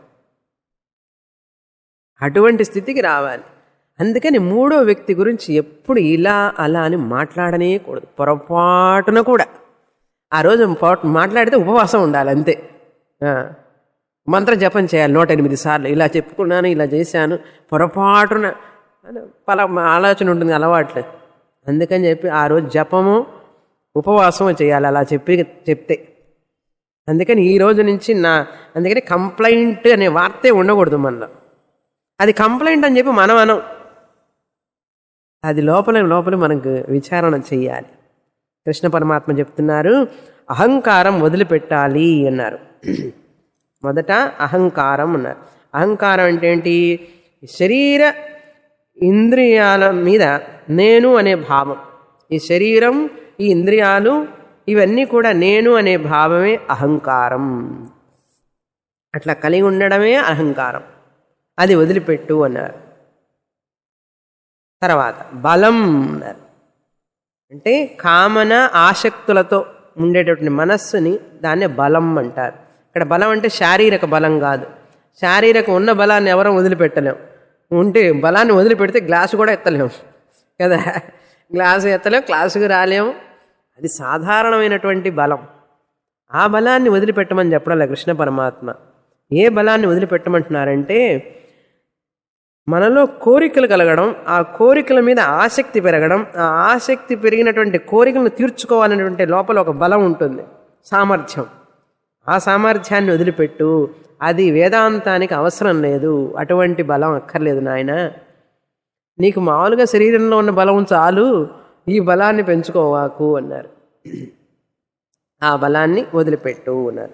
అటువంటి స్థితికి రావాలి అందుకని మూడో వ్యక్తి గురించి ఎప్పుడు ఇలా అలా అని మాట్లాడనే కూడదు పొరపాటున కూడా ఆ రోజు పొర- మాట్లాడితే ఉపవాసం ఉండాలి అంతే ఆ. మంత్ర జపం చేయాలి నూట ఎనిమిది సార్లు ఇలా చెప్పుకున్నాను ఇలా చేశాను పొరపాటున అని పల ఆలోచన ఉంటుంది అలవాట్లు అందుకని చెప్పి ఆ రోజు జపము ఉపవాసము చేయాలి అలా చెప్పి చెప్తే అందుకని ఈ రోజు నుంచి నా అందుకని కంప్లైంట్ అనే వార్తే ఉండకూడదు మనలో అది కంప్లైంట్ అని చెప్పి మనం అనం అది లోపల లోపల మనకు విచారణ చెయ్యాలి కృష్ణ పరమాత్మ చెప్తున్నారు అహంకారం వదిలిపెట్టాలి అన్నారు మొదట అహంకారం అన్నారు అహంకారం అంటే ఏంటి శరీర ఇంద్రియాల మీద నేను అనే భావం ఈ శరీరం ఈ ఇంద్రియాలు ఇవన్నీ కూడా నేను అనే భావమే అహంకారం అట్లా కలిగి ఉండడమే అహంకారం అది వదిలిపెట్టు అన్నారు తర్వాత బలం అన్నారు అంటే కామన ఆసక్తులతో ఉండేటటువంటి మనస్సుని దాన్నే బలం అంటారు ఇక్కడ బలం అంటే శారీరక బలం కాదు శారీరక ఉన్న బలాన్ని ఎవరం వదిలిపెట్టలేం ఉంటే బలాన్ని వదిలిపెడితే గ్లాసు కూడా ఎత్తలేము కదా గ్లాసు ఎత్తలేం క్లాసుకు రాలేము అది సాధారణమైనటువంటి బలం ఆ బలాన్ని వదిలిపెట్టమని చెప్పడం కృష్ణ పరమాత్మ ఏ బలాన్ని వదిలిపెట్టమంటున్నారంటే మనలో కోరికలు కలగడం ఆ కోరికల మీద ఆసక్తి పెరగడం ఆ ఆసక్తి పెరిగినటువంటి కోరికలను తీర్చుకోవాలనేటువంటి లోపల ఒక బలం ఉంటుంది సామర్థ్యం ఆ సామర్థ్యాన్ని వదిలిపెట్టు అది వేదాంతానికి అవసరం లేదు అటువంటి బలం అక్కర్లేదు నాయన నీకు మామూలుగా శరీరంలో ఉన్న బలం చాలు ఈ బలాన్ని పెంచుకోవాకు అన్నారు ఆ బలాన్ని వదిలిపెట్టు అన్నారు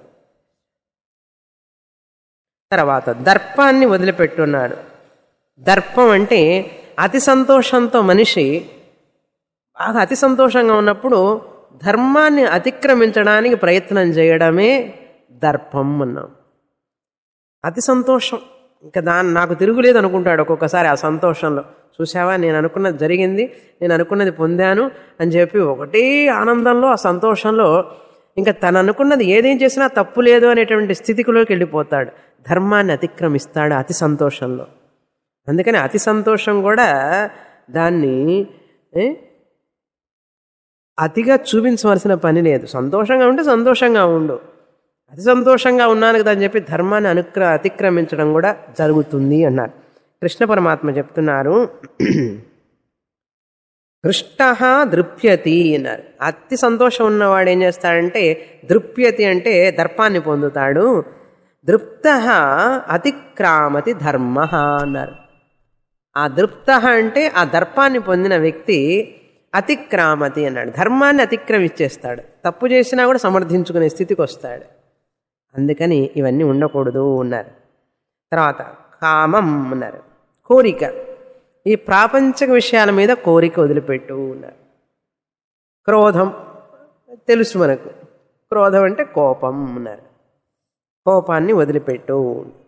తర్వాత దర్పాన్ని వదిలిపెట్టున్నాడు దర్పం అంటే అతి సంతోషంతో మనిషి బాగా అతి సంతోషంగా ఉన్నప్పుడు ధర్మాన్ని అతిక్రమించడానికి ప్రయత్నం చేయడమే దర్పం అన్నాం అతి సంతోషం ఇంకా దాన్ని నాకు తిరుగులేదు అనుకుంటాడు ఒక్కొక్కసారి ఆ సంతోషంలో చూసావా నేను అనుకున్నది జరిగింది నేను అనుకున్నది పొందాను అని చెప్పి ఒకటే ఆనందంలో ఆ సంతోషంలో ఇంకా తను అనుకున్నది ఏదేం చేసినా తప్పు లేదు అనేటువంటి స్థితిలోకి వెళ్ళిపోతాడు ధర్మాన్ని అతిక్రమిస్తాడు అతి సంతోషంలో అందుకని అతి సంతోషం కూడా దాన్ని ఏ, అతిగా చూపించవలసిన పని లేదు సంతోషంగా ఉంటే సంతోషంగా ఉండు అతి సంతోషంగా ఉన్నాను కదా అని చెప్పి ధర్మాన్ని అనుక్ర అతిక్రమించడం కూడా జరుగుతుంది అన్నారు కృష్ణ పరమాత్మ చెప్తున్నారు దృష్ట దృప్యతి అన్నారు అతి సంతోషం ఉన్నవాడు ఏం చేస్తాడంటే దృప్యతి అంటే దర్పాన్ని పొందుతాడు దృప్త అతిక్రామతి ధర్మ అన్నారు ఆ దృప్త అంటే ఆ దర్పాన్ని పొందిన వ్యక్తి అతిక్రామతి అన్నాడు ధర్మాన్ని అతిక్రమించేస్తాడు తప్పు చేసినా కూడా సమర్థించుకునే స్థితికి వస్తాడు అందుకని ఇవన్నీ ఉండకూడదు అన్నారు తర్వాత కామం అన్నారు కోరిక ఈ ప్రాపంచక విషయాల మీద కోరిక వదిలిపెట్టు అన్నారు క్రోధం తెలుసు మనకు క్రోధం అంటే కోపం అన్నారు కోపాన్ని వదిలిపెట్టు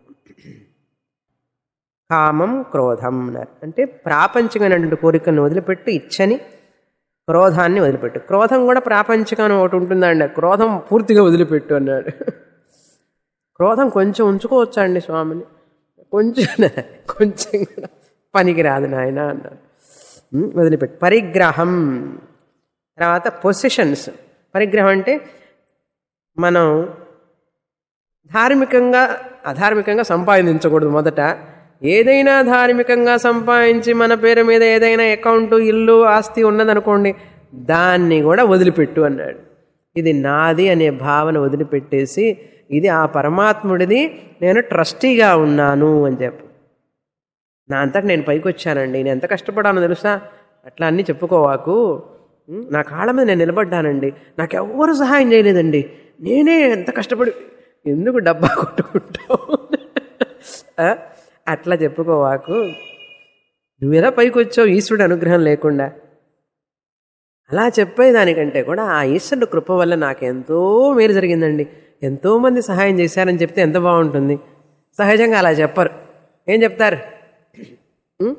కామం క్రోధం అన్నారు అంటే ప్రాపంచికమైనటువంటి కోరికలను వదిలిపెట్టు ఇచ్చని క్రోధాన్ని వదిలిపెట్టు క్రోధం కూడా ప్రాపంచికం అని ఒకటి ఉంటుందండి క్రోధం పూర్తిగా వదిలిపెట్టు అన్నాడు క్రోధం కొంచెం ఉంచుకోవచ్చా అండి స్వామిని కొంచెం కొంచెం కూడా పనికిరాదు నాయన అన్నారు ఉమ్, వదిలిపెట్టి పరిగ్రహం తర్వాత పొసిషన్స్ పరిగ్రహం అంటే మనం ధార్మికంగా అధార్మికంగా సంపాదించకూడదు మొదట ఏదైనా ధార్మికంగా సంపాదించి మన పేరు మీద ఏదైనా అకౌంట్ ఇల్లు ఆస్తి ఉన్నదనుకోండి దాన్ని కూడా వదిలిపెట్టు అన్నాడు ఇది నాది అనే భావన వదిలిపెట్టేసి ఇది ఆ పరమాత్ముడిది నేను ట్రస్టీగా ఉన్నాను అని చెప్పు నా అంతటి నేను పైకి వచ్చానండి నేను ఎంత కష్టపడానో తెలుసా అట్లా అన్నీ చెప్పుకోవాకు ఉం, నా కాళ్ళ మీద నేను నిలబడ్డానండి నాకు ఎవ్వరు సహాయం చేయలేదండి నేనే ఎంత కష్టపడి ఎందుకు డబ్బా కొట్టుకుంటావు ఆ? అట్లా చెప్పుకోవాకు నువ్వు ఎలా పైకి వచ్చావు ఈశ్వరుడు అనుగ్రహం లేకుండా అలా చెప్పేదానికంటే కూడా ఆ ఈశ్వరుడు కృప వల్ల నాకు ఎంతో మేలు జరిగిందండి ఎంతోమంది సహాయం చేశారని చెప్తే ఎంత బాగుంటుంది సహజంగా అలా చెప్పరు ఏం చెప్తారు ఉం?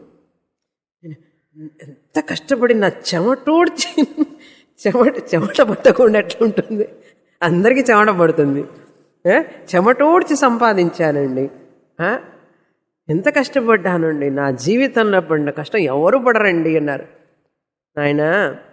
ఎంత కష్టపడి నా చెమటోడ్చి చెమట చెమట పట్టకుండా ఎట్లా ఉంటుంది అందరికీ చెమట పడుతుంది ఏ? చెమటోడ్చి సంపాదించానండి ఆ? ఎంత కష్టపడ్డానండి నా జీవితంలో పడిన కష్టం ఎవరు పడరండి అన్నారు నాయనా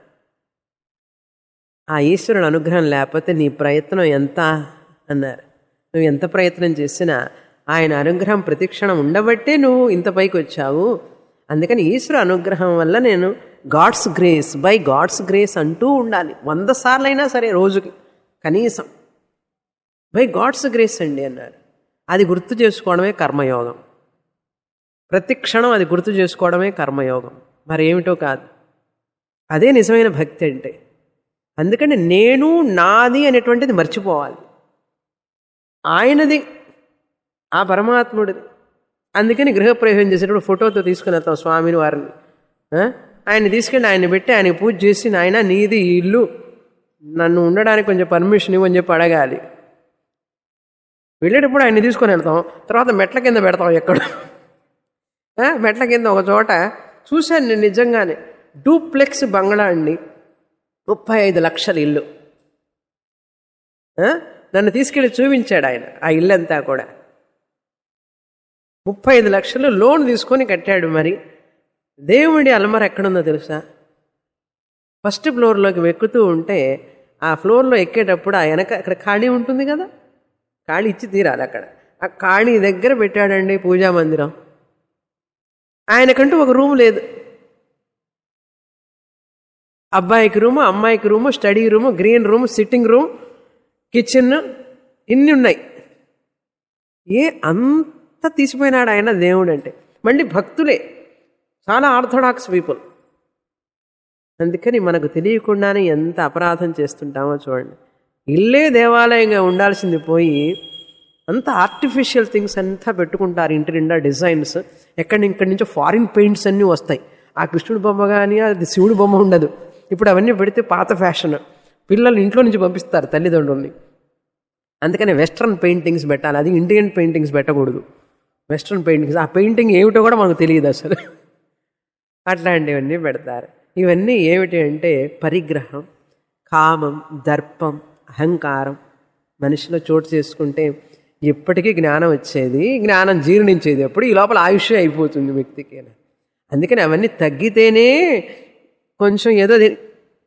ఆ ఈశ్వరుడు అనుగ్రహం లేకపోతే నీ ప్రయత్నం ఎంత అన్నారు నువ్వు ఎంత ప్రయత్నం చేసినా ఆయన అనుగ్రహం ప్రతిక్షణం ఉండబట్టే నువ్వు ఇంత పైకి వచ్చావు అందుకని ఈశ్వర అనుగ్రహం వల్ల నేను God's grace by God's grace అంటూ ఉండాలి వంద సార్లైనా సరే రోజుకి కనీసం బై గాడ్స్ గ్రేస్ అండి అన్నారు అది గుర్తు చేసుకోవడమే కర్మయోగం ప్రతి క్షణం అది గుర్తు చేసుకోవడమే కర్మయోగం మరేమిటో కాదు అదే నిజమైన భక్తి అంటే అందుకని నేను నాది అనేటువంటిది మర్చిపోవాలి ఆయనది ఆ పరమాత్ముడిది అందుకని గృహప్రవేశం చేసేటప్పుడు ఫోటోతో తీసుకుని వెళ్తాం స్వామిని వారిని ఆ? ఆయన తీసుకెళ్ళి ఆయన పెట్టి ఆయన పూజ చేసి నాయన నీది ఈ ఇల్లు నన్ను ఉండడానికి కొంచెం పర్మిషన్ ఇవ్వని చెప్పి అడగాలి వెళ్ళేటప్పుడు ఆయన తీసుకొని వెళ్తాం తర్వాత మెట్ల కింద పెడతాం ఎక్కడ ఆ? మెట్ల కింద ఒక చోట చూశాను నేను నిజంగానే డూప్లెక్స్ బంగ్లా అండి ముప్పై ఐదు లక్షల ఇల్లు ఆ? నన్ను తీసుకెళ్ళి చూపించాడు ఆయన ఆ ఇల్లు అంతా కూడా ముప్పై ఐదు లక్షలు లోన్ తీసుకొని కట్టాడు మరి దేవుడి అలమర ఎక్కడుందో తెలుసా ఫస్ట్ ఫ్లోర్లోకి వెక్కుతూ ఉంటే ఆ ఫ్లోర్లో ఎక్కేటప్పుడు ఆ వెనక అక్కడ ఖాళీ ఉంటుంది కదా ఖాళీ ఇచ్చి తీరాలి అక్కడ ఆ ఖాళీ దగ్గర పెట్టాడండి పూజా మందిరం ఆయనకంటూ ఒక రూమ్ లేదు అబ్బాయికి రూము అమ్మాయికి room study room green room sitting room kitchen ఇన్ని ఉన్నాయి ఏ అంత తీసిపోయినాడు ఆయన దేవుడు అంటే మళ్ళీ భక్తులే చాలా ఆర్థడాక్స్ పీపుల్ అందుకని మనకు తెలియకుండానే ఎంత అపరాధం చేస్తుంటామో చూడండి ఇల్లే దేవాలయంగా ఉండాల్సింది పోయి అంత ఆర్టిఫిషియల్ థింగ్స్ అంతా పెట్టుకుంటారు ఇంటి నిండా డిజైన్స్ ఎక్కడి ఇక్కడి నుంచో ఫారిన్ పెయింట్స్ అన్నీ వస్తాయి ఆ కృష్ణుడి బొమ్మ కానీ అది శివుడి బొమ్మ ఉండదు ఇప్పుడు అవన్నీ పెడితే పాత ఫ్యాషన్ పిల్లలు ఇంట్లో నుంచి పంపిస్తారు తల్లిదండ్రుల్ని అందుకని వెస్ట్రన్ పెయింటింగ్స్ పెట్టాలి అది ఇండియన్ పెయింటింగ్స్ పెట్టకూడదు వెస్ట్రన్ పెయింటింగ్స్ ఆ పెయింటింగ్ ఏమిటో కూడా మనకు తెలియదు అసలు అట్లాంటివన్నీ పెడతారు ఇవన్నీ ఏమిటి అంటే పరిగ్రహం కామం దర్పం అహంకారం మనిషిలో చోటు చేసుకుంటే ఎప్పటికీ జ్ఞానం వచ్చేది జ్ఞానం జీర్ణించేది ఎప్పుడు ఈ లోపల ఆయుష్ అయిపోతుంది వ్యక్తికి అందుకని అవన్నీ తగ్గితేనే కొంచెం ఏదో ది-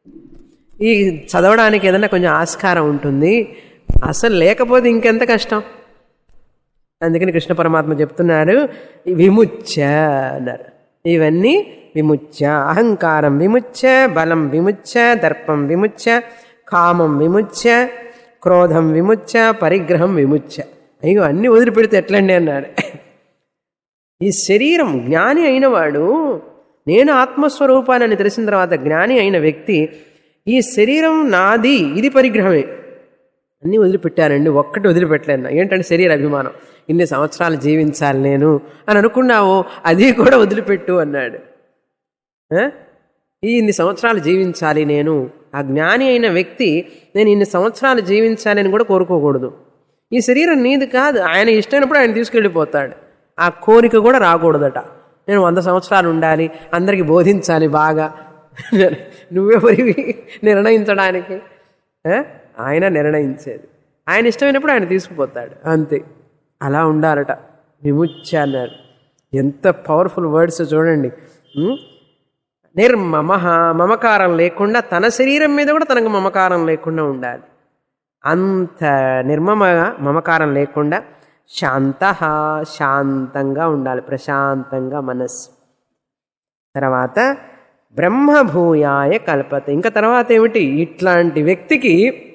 ఈ చదవడానికి ఏదైనా కొంచెం ఆస్కారం ఉంటుంది అసలు లేకపోతే ఇంకెంత కష్టం అందుకని కృష్ణ పరమాత్మ చెప్తున్నారు విముచ్చ అన్నారు ఇవన్నీ విముచ్చ అహంకారం విముచ్చ బలం విముచ్చ దర్పం విముచ్చ కామం విముచ్చ క్రోధం విముచ్చ పరిగ్రహం విముచ్చ అయ్యో అన్ని వదిలిపెడితే ఎట్లండి అన్నాడు ఈ శరీరం జ్ఞాని అయినవాడు నేను ఆత్మస్వరూపానని తెలిసిన తర్వాత జ్ఞాని అయిన వ్యక్తి ఈ శరీరం నాది ఇది పరిగ్రహమే అన్నీ వదిలిపెట్టానండి ఒక్కటి వదిలిపెట్టలేను ఏంటంటే శరీర అభిమానం ఇన్ని సంవత్సరాలు జీవించాలి నేను అని అనుకున్నావు అది కూడా వదిలిపెట్టు అన్నాడు ఆ? ఈ ఇన్ని సంవత్సరాలు జీవించాలి నేను ఆ జ్ఞాని అయిన వ్యక్తి నేను ఇన్ని సంవత్సరాలు జీవించాలి అని కూడా కోరుకోకూడదు ఈ శరీరం నీది కాదు ఆయన ఇష్టమైనప్పుడు ఆయన తీసుకెళ్ళిపోతాడు ఆ కోరిక కూడా రాకూడదట నేను వంద సంవత్సరాలు ఉండాలి అందరికీ బోధించాలి బాగా నువ్వెవరివి నిర్ణయించడానికి ఆ? ఆయన నిర్ణయించేది ఆయన ఇష్టమైనప్పుడు ఆయన తీసుకుపోతాడు అంతే అలా ఉండాలట విముచ్చ అన్నారు ఎంత పవర్ఫుల్ వర్డ్స్ చూడండి ఉం? నిర్మమ మమకారం లేకుండా తన శరీరం మీద కూడా తనకు మమకారం లేకుండా ఉండాలి అంత నిర్మమగా మమకారం లేకుండా శాంత శాంతంగా ఉండాలి ప్రశాంతంగా మనస్సు తర్వాత బ్రహ్మభూయాయ కల్పత ఇంకా తర్వాత ఏమిటి ఇట్లాంటి వ్యక్తికి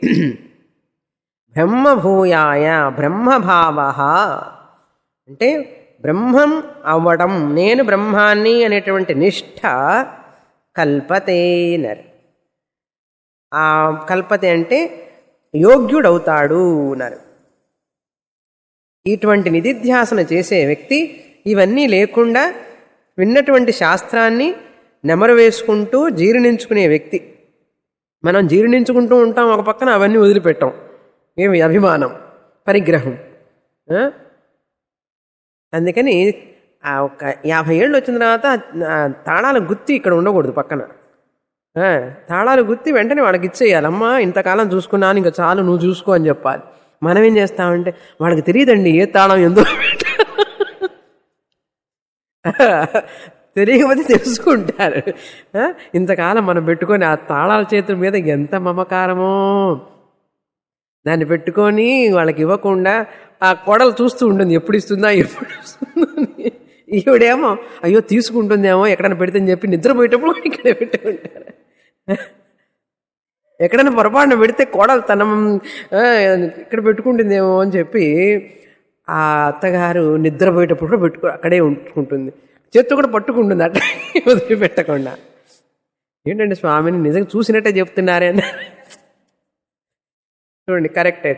బ్రహ్మభూయాయ బ్రహ్మభావ అంటే బ్రహ్మం అవ్వడం నేను బ్రహ్మాన్ని అనేటువంటి నిష్ఠ కల్పతేనర్ ఆ కల్పతే అంటే యోగ్యుడవుతాడు అన్నారు ఇటువంటి నిధిధ్యాసన చేసే వ్యక్తి ఇవన్నీ లేకుండా విన్నటువంటి శాస్త్రాన్ని నెమరు వేసుకుంటూ జీర్ణించుకునే వ్యక్తి మనం జీర్ణించుకుంటూ ఉంటాం ఒక పక్కన అవన్నీ వదిలిపెట్టాం ఏమి అభిమానం పరిగ్రహం ఆ? అందుకని ఆ ఒక యాభై ఏళ్ళు వచ్చిన తర్వాత ఆ తాళాల గుత్తి ఇక్కడ ఉండకూడదు పక్కన ఆ, తాళాలు గుత్తి వెంటనే వాళ్ళకి ఇచ్చేయాలి అమ్మా ఇంతకాలం చూసుకున్నాను ఇంకా చాలు నువ్వు చూసుకో అని చెప్పాలి మనం ఏం చేస్తామంటే వాళ్ళకి తెలియదండి ఏ తాళం ఎందో తెలియకపోతే తెలుసుకుంటారు ఆ, ఇంతకాలం మనం పెట్టుకొని ఆ తాళాల చేతుల మీద ఎంత మమకారమో దాన్ని పెట్టుకొని వాళ్ళకి ఇవ్వకుండా ఆ కొడలు చూస్తూ ఉంటుంది ఎప్పుడు ఇస్తుందా ఎప్పుడు ఇస్తుందా అని. ఈవిడేమో అయ్యో తీసుకుంటుందేమో ఎక్కడైనా పెడితే అని చెప్పి నిద్రపోయేటప్పుడు ఇక్కడ పెట్టుకుంటారు ఎక్కడైనా పొరపాటున పెడితే కోడలు తన ఆ, ఇక్కడ పెట్టుకుంటుందేమో అని చెప్పి ఆ అత్తగారు నిద్రపోయేటప్పుడు కూడా పెట్టుకో అక్కడే ఉంచుకుంటుంది చేత్తో కూడా పట్టుకుంటుంది అట్లా వదిలిపెట్టకుండా ఏంటంటే స్వామిని నిజంగా చూసినట్టే చెప్తున్నారే అని చూడండి కరెక్టేట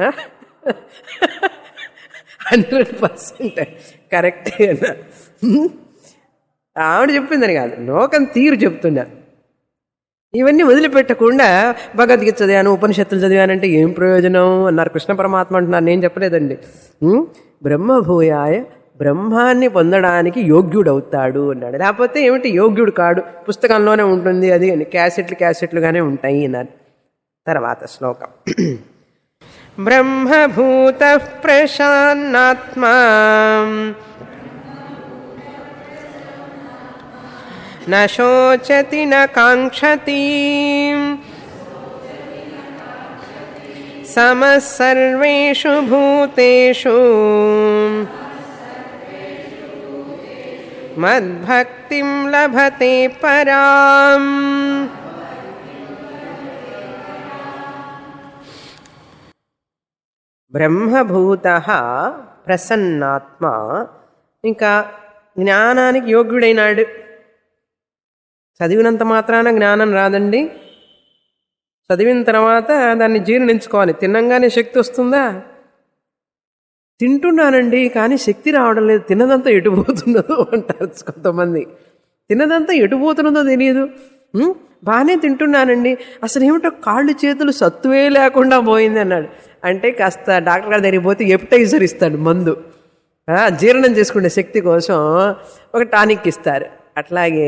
హండ్రెడ్ పర్సెంట్ కరెక్టే అన్న ఆవిడ చెప్పిందని కాదు లోకం తీరు చెప్తున్నారు ఇవన్నీ వదిలిపెట్టకుండా భగవద్గీత చదివాను ఉపనిషత్తులు చదివానంటే ఏం ప్రయోజనం అన్నారు కృష్ణ పరమాత్మ అంటున్నారు నేను చెప్పలేదండి ఉం? బ్రహ్మభూయాయ బ్రహ్మాన్ని పొందడానికి యోగ్యుడవుతాడు అన్నాడు లేకపోతే ఏమిటి యోగ్యుడు కాడు పుస్తకంలోనే ఉంటుంది అది అని క్యాసెట్లు క్యాసెట్లుగానే ఉంటాయి అన్నారు తర్వాత శ్లోకం బ్రహ్మభూత ప్రశాన్నాత్మా न शोचति न काङ्क्षति समः सर्वेषु भूतेषु मद्भक्तिं लभते पराम् బ్రహ్మభూత ప్రసన్నాత్మ ఇంకా జ్ఞానానికి యోగ్యుడైనాడు చదివినంత మాత్రాన జ్ఞానం రాదండి చదివిన తర్వాత దాన్ని జీర్ణించుకోవాలి తినంగానే శక్తి వస్తుందా తింటున్నానండి కానీ శక్తి రావడం లేదు తిన్నదంతా ఎటుపోతున్నదో అంటారు కొంతమంది తిన్నదంతా ఎటుపోతున్నదో తెలియదు ఉం? బాగానే తింటున్నానండి అసలు ఏమిటో కాళ్ళు చేతులు సత్తువే లేకుండా పోయింది అన్నాడు అంటే కాస్త డాక్టర్ గారి దగ్గరికి పోతే ఎప్టైజర్ ఇస్తాడు మందు ఆ, జీర్ణం చేసుకునే శక్తి కోసం ఒక టానిక్ ఇస్తారు అట్లాగే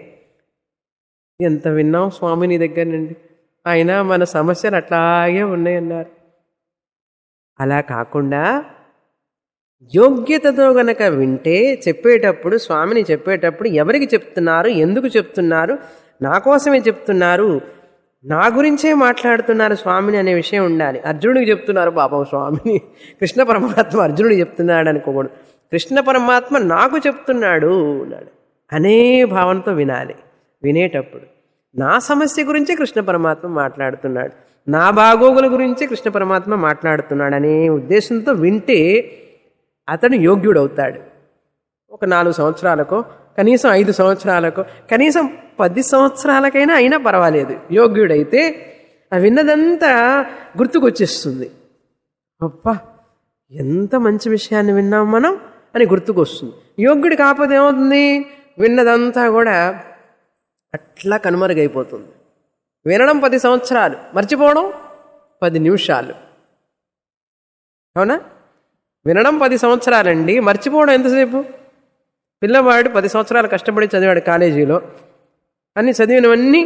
ఎంత విన్నాం స్వామిని దగ్గర నుండి అయినా మన సమస్యలు అట్లాగే ఉన్నాయన్నారు అలా కాకుండా యోగ్యతతో గనక వింటే చెప్పేటప్పుడు స్వామిని చెప్పేటప్పుడు ఎవరికి చెప్తున్నారు ఎందుకు చెప్తున్నారు నా కోసమే చెప్తున్నారు నా గురించే మాట్లాడుతున్నారు స్వామిని అనే విషయం ఉండాలి అర్జునుడికి చెప్తున్నారు పాపం స్వామిని కృష్ణ పరమాత్మ అర్జునుడికి చెప్తున్నాడు అనుకోకూడదు కృష్ణ పరమాత్మ నాకు చెప్తున్నాడు అన్నాడు అనే భావనతో వినాలి వినేటప్పుడు నా సమస్య గురించే కృష్ణ పరమాత్మ మాట్లాడుతున్నాడు నా బాగోగుల గురించే కృష్ణ పరమాత్మ మాట్లాడుతున్నాడు అనే ఉద్దేశంతో వింటే అతడు యోగ్యుడవుతాడు ఒక నాలుగు సంవత్సరాలకో కనీసం ఐదు సంవత్సరాలకో కనీసం పది సంవత్సరాలకైనా అయినా పర్వాలేదు యోగ్యుడైతే ఆ విన్నదంతా గుర్తుకొచ్చేస్తుంది అబ్బా ఎంత మంచి విషయాన్ని విన్నాం మనం అని గుర్తుకొస్తుంది యోగ్యుడు కాకపోతే ఏమవుతుంది విన్నదంతా కూడా అట్లా కనుమరుగైపోతుంది వినడం పది సంవత్సరాలు మర్చిపోవడం పది నిమిషాలు అవునా వినడం పది సంవత్సరాలండి మర్చిపోవడం ఎంతసేపు పిల్లవాడు పది సంవత్సరాలు కష్టపడి చదివాడు కాలేజీలో అన్ని చదివినవన్నీ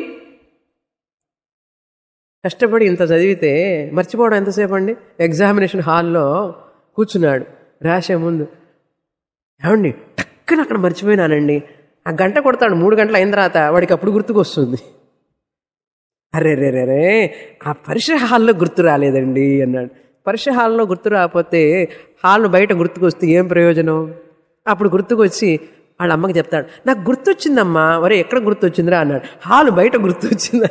కష్టపడి ఇంత చదివితే మర్చిపోవడం ఎంతసేపు అండి ఎగ్జామినేషన్ హాల్లో కూర్చున్నాడు రాసే ముందు ఏమండి టక్క టక్కున అక్కడ మర్చిపోయినానండి ఆ గంట కొడతాడు మూడు గంటలు అయిన తర్వాత వాడికి అప్పుడు గుర్తుకు వస్తుంది అరే రే రే రే ఆ పరీక్ష హాల్లో గుర్తు రాలేదండి అన్నాడు పరీక్ష హాల్లో గుర్తు రాకపోతే హాల్ బయట గుర్తుకొస్తే ఏం ప్రయోజనం అప్పుడు గుర్తుకొచ్చి వాళ్ళ అమ్మకి చెప్తాడు నాకు గుర్తొచ్చిందమ్మా వరే ఎక్కడ గుర్తొచ్చిందిరా అన్నాడు హాల్ బయట గుర్తొచ్చింది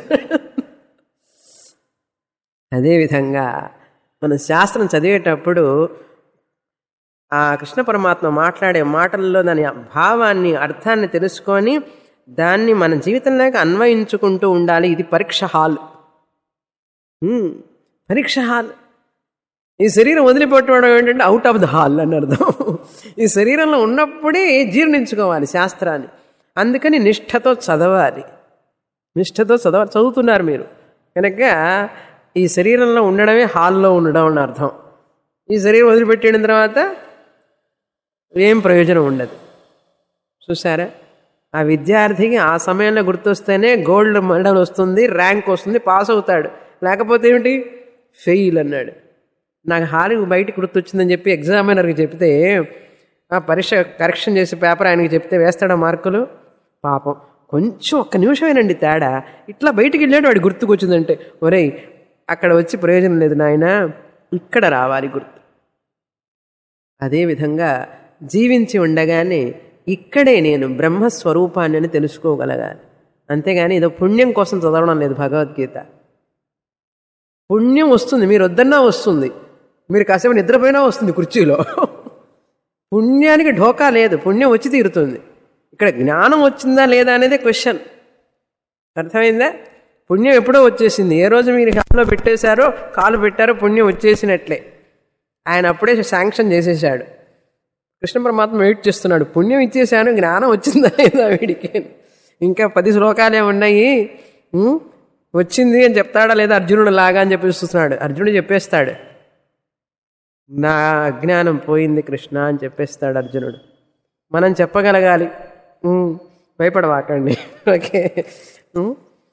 అదేవిధంగా మనం శాస్త్రం చదివేటప్పుడు ఆ కృష్ణ పరమాత్మ మాట్లాడే మాటల్లో దాని భావాన్ని అర్థాన్ని తెలుసుకొని దాన్ని మన జీవితంలోకి అన్వయించుకుంటూ ఉండాలి ఇది పరీక్ష హాల్ ఉమ్, పరీక్ష హాల్ ఈ శరీరం వదిలిపెట్టడం ఏంటంటే అవుట్ ఆఫ్ ద హాల్ అని అర్థం ఈ శరీరంలో ఉన్నప్పుడే జీర్ణించుకోవాలి శాస్త్రాన్ని అందుకని నిష్ఠతో చదవాలి నిష్ఠతో చదవాలి చదువుతున్నారు మీరు కనుక ఈ శరీరంలో ఉండడమే హాల్లో ఉండడం అని అర్థం ఈ శరీరం వదిలిపెట్టిన తర్వాత ఏం ప్రయోజనం ఉండదు చూసారా ఆ విద్యార్థికి ఆ సమయంలో గుర్తొస్తేనే గోల్డ్ మెడల్ వస్తుంది ర్యాంక్ వస్తుంది పాస్ అవుతాడు లేకపోతే ఏమిటి ఫెయిల్ అన్నాడు నాకు హారి బయటికి గుర్తొచ్చిందని చెప్పి ఎగ్జామినర్కి చెప్తే ఆ పరీక్ష కరెక్షన్ చేసే పేపర్ ఆయనకి చెప్తే వేస్తాడా మార్కులు పాపం కొంచెం ఒక్క నిమిషమేనండి తేడా ఇట్లా బయటికి వెళ్ళాడు వాడు గుర్తుకొచ్చిందంటే ఒరేయ్ అక్కడ వచ్చి ప్రయోజనం లేదు నాయన ఇక్కడ రావాలి గుర్తు అదేవిధంగా జీవించి ఉండగానే ఇక్కడే నేను బ్రహ్మస్వరూపాన్ని అని తెలుసుకోగలగాలి అంతేగాని ఏదో పుణ్యం కోసం చదవడం లేదు భగవద్గీత పుణ్యం వస్తుంది మీరు వద్దన్నా వస్తుంది మీరు కాసేపు నిద్రపోయినా వస్తుంది కుర్చీలో పుణ్యానికి ఢోకా లేదు పుణ్యం వచ్చి తీరుతుంది ఇక్కడ జ్ఞానం వచ్చిందా లేదా అనేది క్వశ్చన్ అర్థమైందా పుణ్యం ఎప్పుడో వచ్చేసింది ఏ రోజు మీరు హాల్లో పెట్టేశారో కాలు పెట్టారో పుణ్యం వచ్చేసినట్లే ఆయన అప్పుడే శాంక్షన్ చేసేసాడు కృష్ణ పరమాత్మ వెయిట్ చేస్తున్నాడు పుణ్యం ఇచ్చేసాను జ్ఞానం వచ్చిందా లేదా వీడికి ఇంకా పది శ్లోకాలే ఉన్నాయి ఉం? వచ్చింది అని చెప్తాడా లేదా అర్జునుడు లాగా అని చెప్పి చూస్తున్నాడు అర్జునుడు చెప్పేస్తాడు నా అజ్ఞానం పోయింది కృష్ణ అని చెప్పేస్తాడు అర్జునుడు మనం చెప్పగలగాలి ఉం, భయపడవాకండి ఓకే ఉం?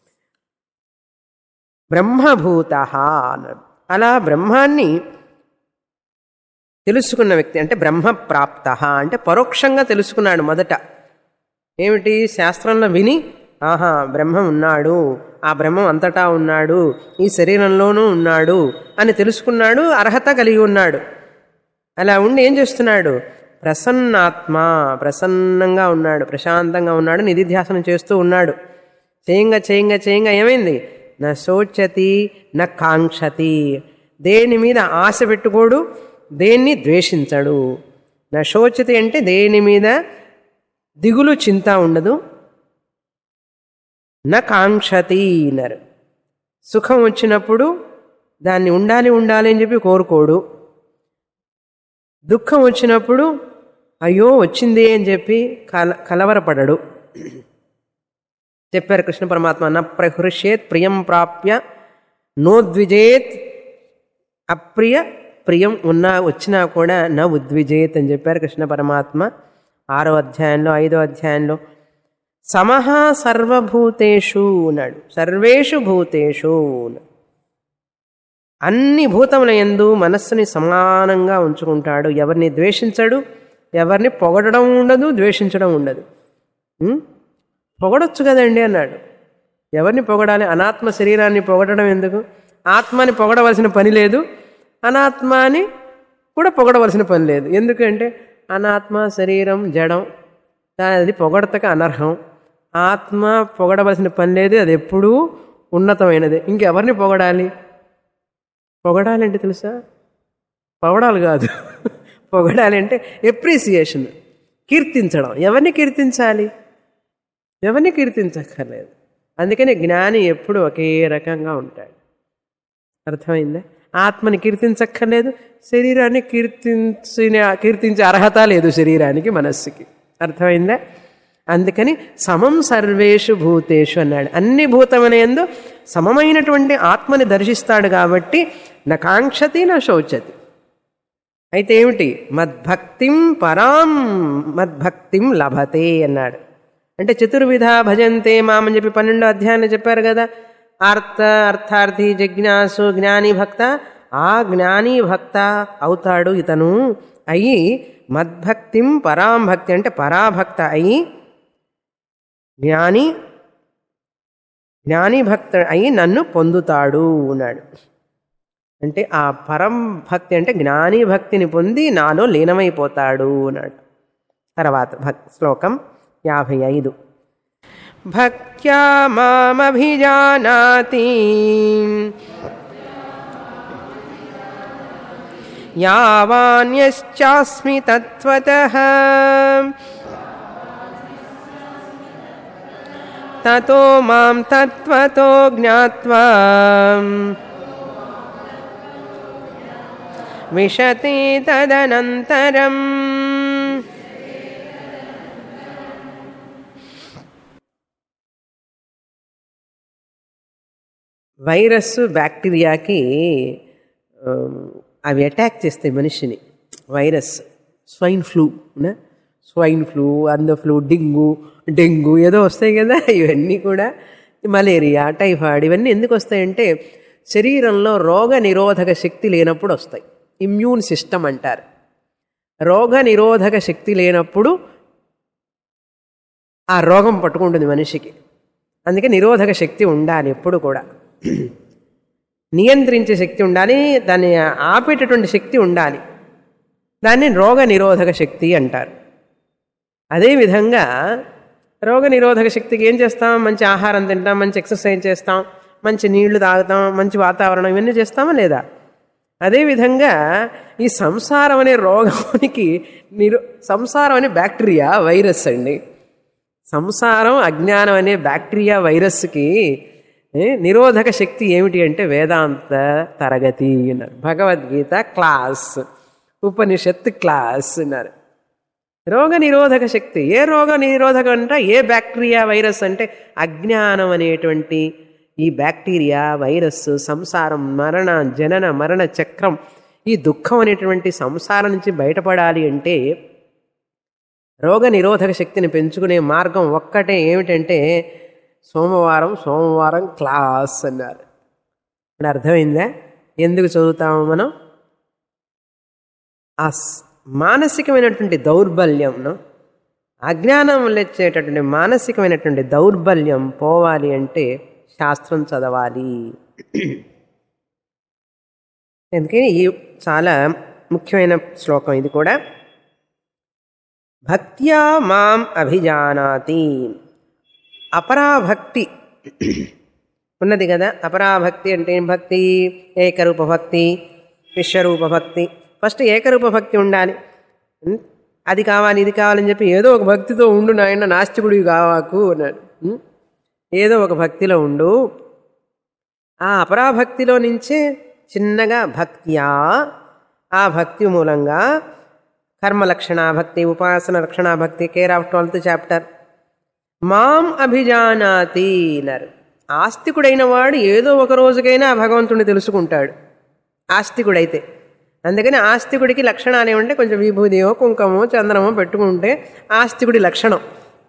బ్రహ్మభూత అన్నాడు అలా బ్రహ్మాన్ని తెలుసుకున్న వ్యక్తి అంటే బ్రహ్మ ప్రాప్త అంటే పరోక్షంగా తెలుసుకున్నాడు మొదట ఏమిటి శాస్త్రంలో విని ఆహా బ్రహ్మం ఉన్నాడు ఆ బ్రహ్మం అంతటా ఉన్నాడు ఈ శరీరంలోనూ ఉన్నాడు అని తెలుసుకున్నాడు అర్హత కలిగి ఉన్నాడు అలా ఉండి ఏం చేస్తున్నాడు ప్రసన్నాత్మ ప్రసన్నంగా ఉన్నాడు ప్రశాంతంగా ఉన్నాడు నిధిధ్యాసనం చేస్తూ ఉన్నాడు చేయంగా చేయంగా చేయంగా ఏమైంది నా శోచతి నా కాంక్షతి దేని మీద ఆశ పెట్టుకోడు దేన్ని ద్వేషించడు నా శోచతి అంటే దేని మీద దిగులు చింత ఉండదు నా కాంక్షతి అన్నారు సుఖం వచ్చినప్పుడు దాన్ని ఉండాలి ఉండాలి అని చెప్పి కోరుకోడు దుఃఖం వచ్చినప్పుడు అయ్యో వచ్చింది అని చెప్పి కల కలవరపడడు చెప్పారు కృష్ణ పరమాత్మ న ప్రహృష్యేత్ ప్రియం ప్రాప్య నోద్విజేత్ అప్రియ ప్రియం ఉన్నా వచ్చినా కూడా నా ఉద్విజేత్ అని చెప్పారు కృష్ణ పరమాత్మ ఆరో అధ్యాయంలో ఐదో అధ్యాయంలో సమహ సర్వభూతేషు అన్నాడు సర్వేషు భూతేషు అన్నాడు. అన్ని భూతముల యందు మనస్సుని సమానంగా ఉంచుకుంటాడు ఎవరిని ద్వేషించడు ఎవరిని పొగడడం ఉండదు ద్వేషించడం ఉండదు ఉం? పొగడొచ్చు కదండి అన్నాడు ఎవరిని పొగడాలి అనాత్మ శరీరాన్ని పొగడడం ఎందుకు ఆత్మని పొగడవలసిన పని లేదు అనాత్మాని కూడా పొగడవలసిన పని లేదు ఎందుకంటే అనాత్మ శరీరం జడం దా- అది పొగడతక అనర్హం ఆత్మ పొగడవలసిన పని లేదు అది ఎప్పుడూ ఉన్నతమైనది ఇంకెవరిని పొగడాలి పొగడాలంటే తెలుసా పొగడాలి కాదు పొగడాలి అంటే ఎప్రిసియేషన్ కీర్తించడం ఎవరిని కీర్తించాలి ఎవరిని కీర్తించక్కర్లేదు అందుకని జ్ఞాని ఎప్పుడు ఒకే రకంగా ఉంటాడు అర్థమైందా ఆత్మని కీర్తించక్కర్లేదు శరీరాన్ని కీర్తించిన కీర్తించే అర్హత లేదు శరీరానికి మనస్సుకి అర్థమైందా అందుకని సమం సర్వేషు భూతేషు అన్నాడు అన్ని భూతమనేందు సమమైనటువంటి ఆత్మని దర్శిస్తాడు కాబట్టి నా కాంక్షతి నా శోచతి అయితే ఏమిటి మద్భక్తిం పరాం మద్భక్తిం లభతే అన్నాడు అంటే చతుర్విధ భజంతే మామని చెప్పి పన్నెండో అధ్యాయాన్ని చెప్పారు కదా అర్థ అర్థార్థి జిజ్ఞాసు జ్ఞాని భక్త ఆ జ్ఞాని భక్త అవుతాడు ఇతను అయి మద్భక్తిం పరాం భక్తి అంటే పరాభక్త అయి జ్ఞాని జ్ఞాని భక్త అయి నన్ను పొందుతాడు అన్నాడు అంటే ఆ పరం భక్తి అంటే జ్ఞాని భక్తిని పొంది నాలో లీనమైపోతాడు అన్నాడు తర్వాత భక్ శ్లోకం యాభై ఐదు భక్త్యా మామభిజానాతి యావాన్యశ్చాస్మి తత్వతః తతో మాం తత్వతో జ్ఞాత్వా విశతి తదనంతరం వైరస్ బ్యాక్టీరియాకి ఆ, అవి అటాక్ చేస్తాయి మనిషిని వైరస్ స్వైన్ ఫ్లూ నా? స్వైన్ ఫ్లూ అంద ఫ్లూ డింగు డెంగు ఏదో వస్తాయి కదా ఇవన్నీ కూడా మలేరియా టైఫాయిడ్ ఇవన్నీ ఎందుకు వస్తాయంటే శరీరంలో రోగ నిరోధక శక్తి లేనప్పుడు వస్తాయి ఇమ్యూన్ సిస్టమ్ అంటారు రోగ నిరోధక శక్తి లేనప్పుడు ఆ రోగం పట్టుకుంటుంది మనిషికి అందుకే నిరోధక శక్తి ఉండాలి ఎప్పుడు కూడా నియంత్రించే శక్తి ఉండాలి దాన్ని ఆపేటటువంటి శక్తి ఉండాలి దాన్ని రోగ నిరోధక శక్తి అంటారు అదేవిధంగా రోగ నిరోధక శక్తికి ఏం చేస్తాం మంచి ఆహారం తింటాం మంచి ఎక్సర్సైజ్ చేస్తాం మంచి నీళ్లు తాగుతాం మంచి వాతావరణం ఇవన్నీ చేస్తామా లేదా అదేవిధంగా ఈ సంసారం అనే రోగానికి నిరో సంసారం అనే బ్యాక్టీరియా వైరస్ అండి సంసారం అజ్ఞానం అనే బ్యాక్టీరియా వైరస్కి ఏ, నిరోధక శక్తి ఏమిటి అంటే వేదాంత తరగతి అన్నారు భగవద్గీత క్లాస్ ఉపనిషత్ క్లాస్ అన్నారు రోగ నిరోధక శక్తి ఏ రోగ నిరోధక అంటే ఏ బ్యాక్టీరియా వైరస్ అంటే అజ్ఞానం అనేటువంటి ఈ బ్యాక్టీరియా వైరస్ సంసారం మరణ జనన మరణ చక్రం ఈ దుఃఖం అనేటువంటి సంసారం నుంచి బయటపడాలి అంటే రోగ నిరోధక శక్తిని పెంచుకునే మార్గం ఒక్కటే ఏమిటంటే సోమవారం సోమవారం క్లాస్ అన్నారు ఇప్పుడు అర్థమైందా ఎందుకు చదువుతాము మనం ఆ స్- మానసికమైనటువంటి దౌర్బల్యంను అజ్ఞానం వచ్చేటటువంటి మానసికమైనటువంటి దౌర్బల్యం పోవాలి అంటే శాస్త్రం చదవాలి అందుకని ఈ చాలా ముఖ్యమైన శ్లోకం ఇది కూడా భక్త్యా మాం అభిజానాతి అపరాభక్తి ఉన్నది కదా అపరాభక్తి అంటే ఏం భక్తి ఏకరూప భక్తి విశ్వరూప భక్తి ఫస్ట్ ఏకరూప భక్తి ఉండాలి ఉం? అది కావాలి ఇది కావాలని చెప్పి ఏదో ఒక భక్తితో ఉండు నాయన నాస్తికుడివి కావాకు అన్నాడు ఉం? ఏదో ఒక భక్తిలో ఉండు ఆ అపరాభక్తిలో నుంచే చిన్నగా భక్త్యా ఆ భక్తి మూలంగా కర్మ లక్షణ భక్తి ఉపాసన లక్షణ భక్తి కేర్ ఆఫ్ ట్వెల్త్ చాప్టర్ మాం అభిజానాతి అన్నారు ఆస్తికుడైన వాడు ఏదో ఒక రోజుకైనా ఆ భగవంతుడిని తెలుసుకుంటాడు ఆస్తికుడైతే అందుకని ఆస్తికుడికి లక్షణాలు ఏమంటే కొంచెం విభూదియో కుంకమో చంద్రమో పెట్టుకుంటే ఆస్తికుడి లక్షణం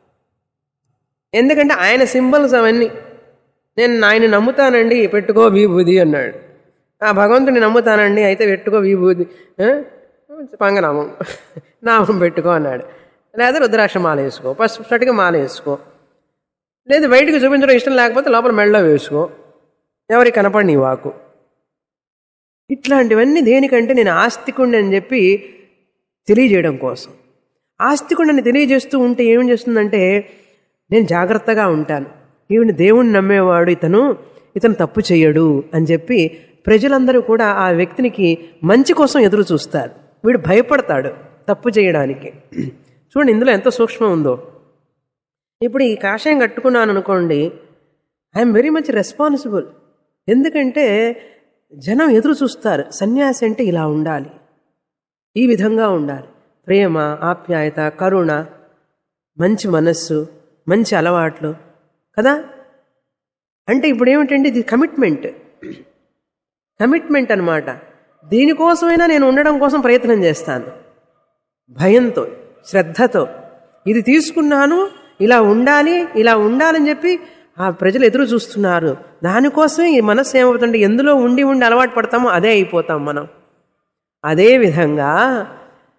ఎందుకంటే ఆయన సింబల్స్ అవన్నీ నేను ఆయన నమ్ముతానండి పెట్టుకో విభూది అన్నాడు ఆ భగవంతుని నమ్ముతానండి అయితే పెట్టుకో విభూది ఆ? పంగనామం నామం పెట్టుకో అన్నాడు లేదా రుద్రాక్ష మాల వేసుకో ఫస్ట్ స్టట్గా మాల వేసుకో లేదు బయటికి చూపించడం ఇష్టం లేకపోతే లోపల మెడలో వేసుకో ఎవరికి కనపడి వాకు ఇట్లాంటివన్నీ దేనికంటే నేను ఆస్తికుణ్ణి అని చెప్పి తెలియజేయడం కోసం ఆస్తికుణ్ణని తెలియజేస్తూ ఉంటే ఏం చేస్తుందంటే నేను జాగ్రత్తగా ఉంటాను ఈవిని దేవుణ్ణి నమ్మేవాడు ఇతను ఇతను తప్పు చేయడు అని చెప్పి ప్రజలందరూ కూడా ఆ వ్యక్తినికి మంచి కోసం ఎదురు చూస్తారు వీడు భయపడతాడు తప్పు చేయడానికి చూడండి ఇందులో ఎంత సూక్ష్మం ఉందో ఇప్పుడు ఈ కాషాయం కట్టుకున్నాను అనుకోండి ఐఎమ్ వెరీ మచ్ రెస్పాన్సిబుల్ ఎందుకంటే జనం ఎదురు చూస్తారు సన్యాసి అంటే ఇలా ఉండాలి ఈ విధంగా ఉండాలి ప్రేమ ఆప్యాయత కరుణ మంచి మనస్సు మంచి అలవాట్లు కదా అంటే ఇప్పుడు ఏమిటంటే ఇది కమిట్మెంట్ కమిట్మెంట్ అనమాట దీనికోసమైనా నేను ఉండడం కోసం ప్రయత్నం చేస్తాను భయంతో శ్రద్ధతో ఇది తీసుకున్నాను ఇలా ఉండాలి ఇలా ఉండాలని చెప్పి ఆ ప్రజలు ఎదురు చూస్తున్నారు దానికోసమే ఈ మనస్సు ఏమవుతుంటే ఎందులో ఉండి ఉండి అలవాటు పడతామో అదే అయిపోతాం మనం అదే విధంగా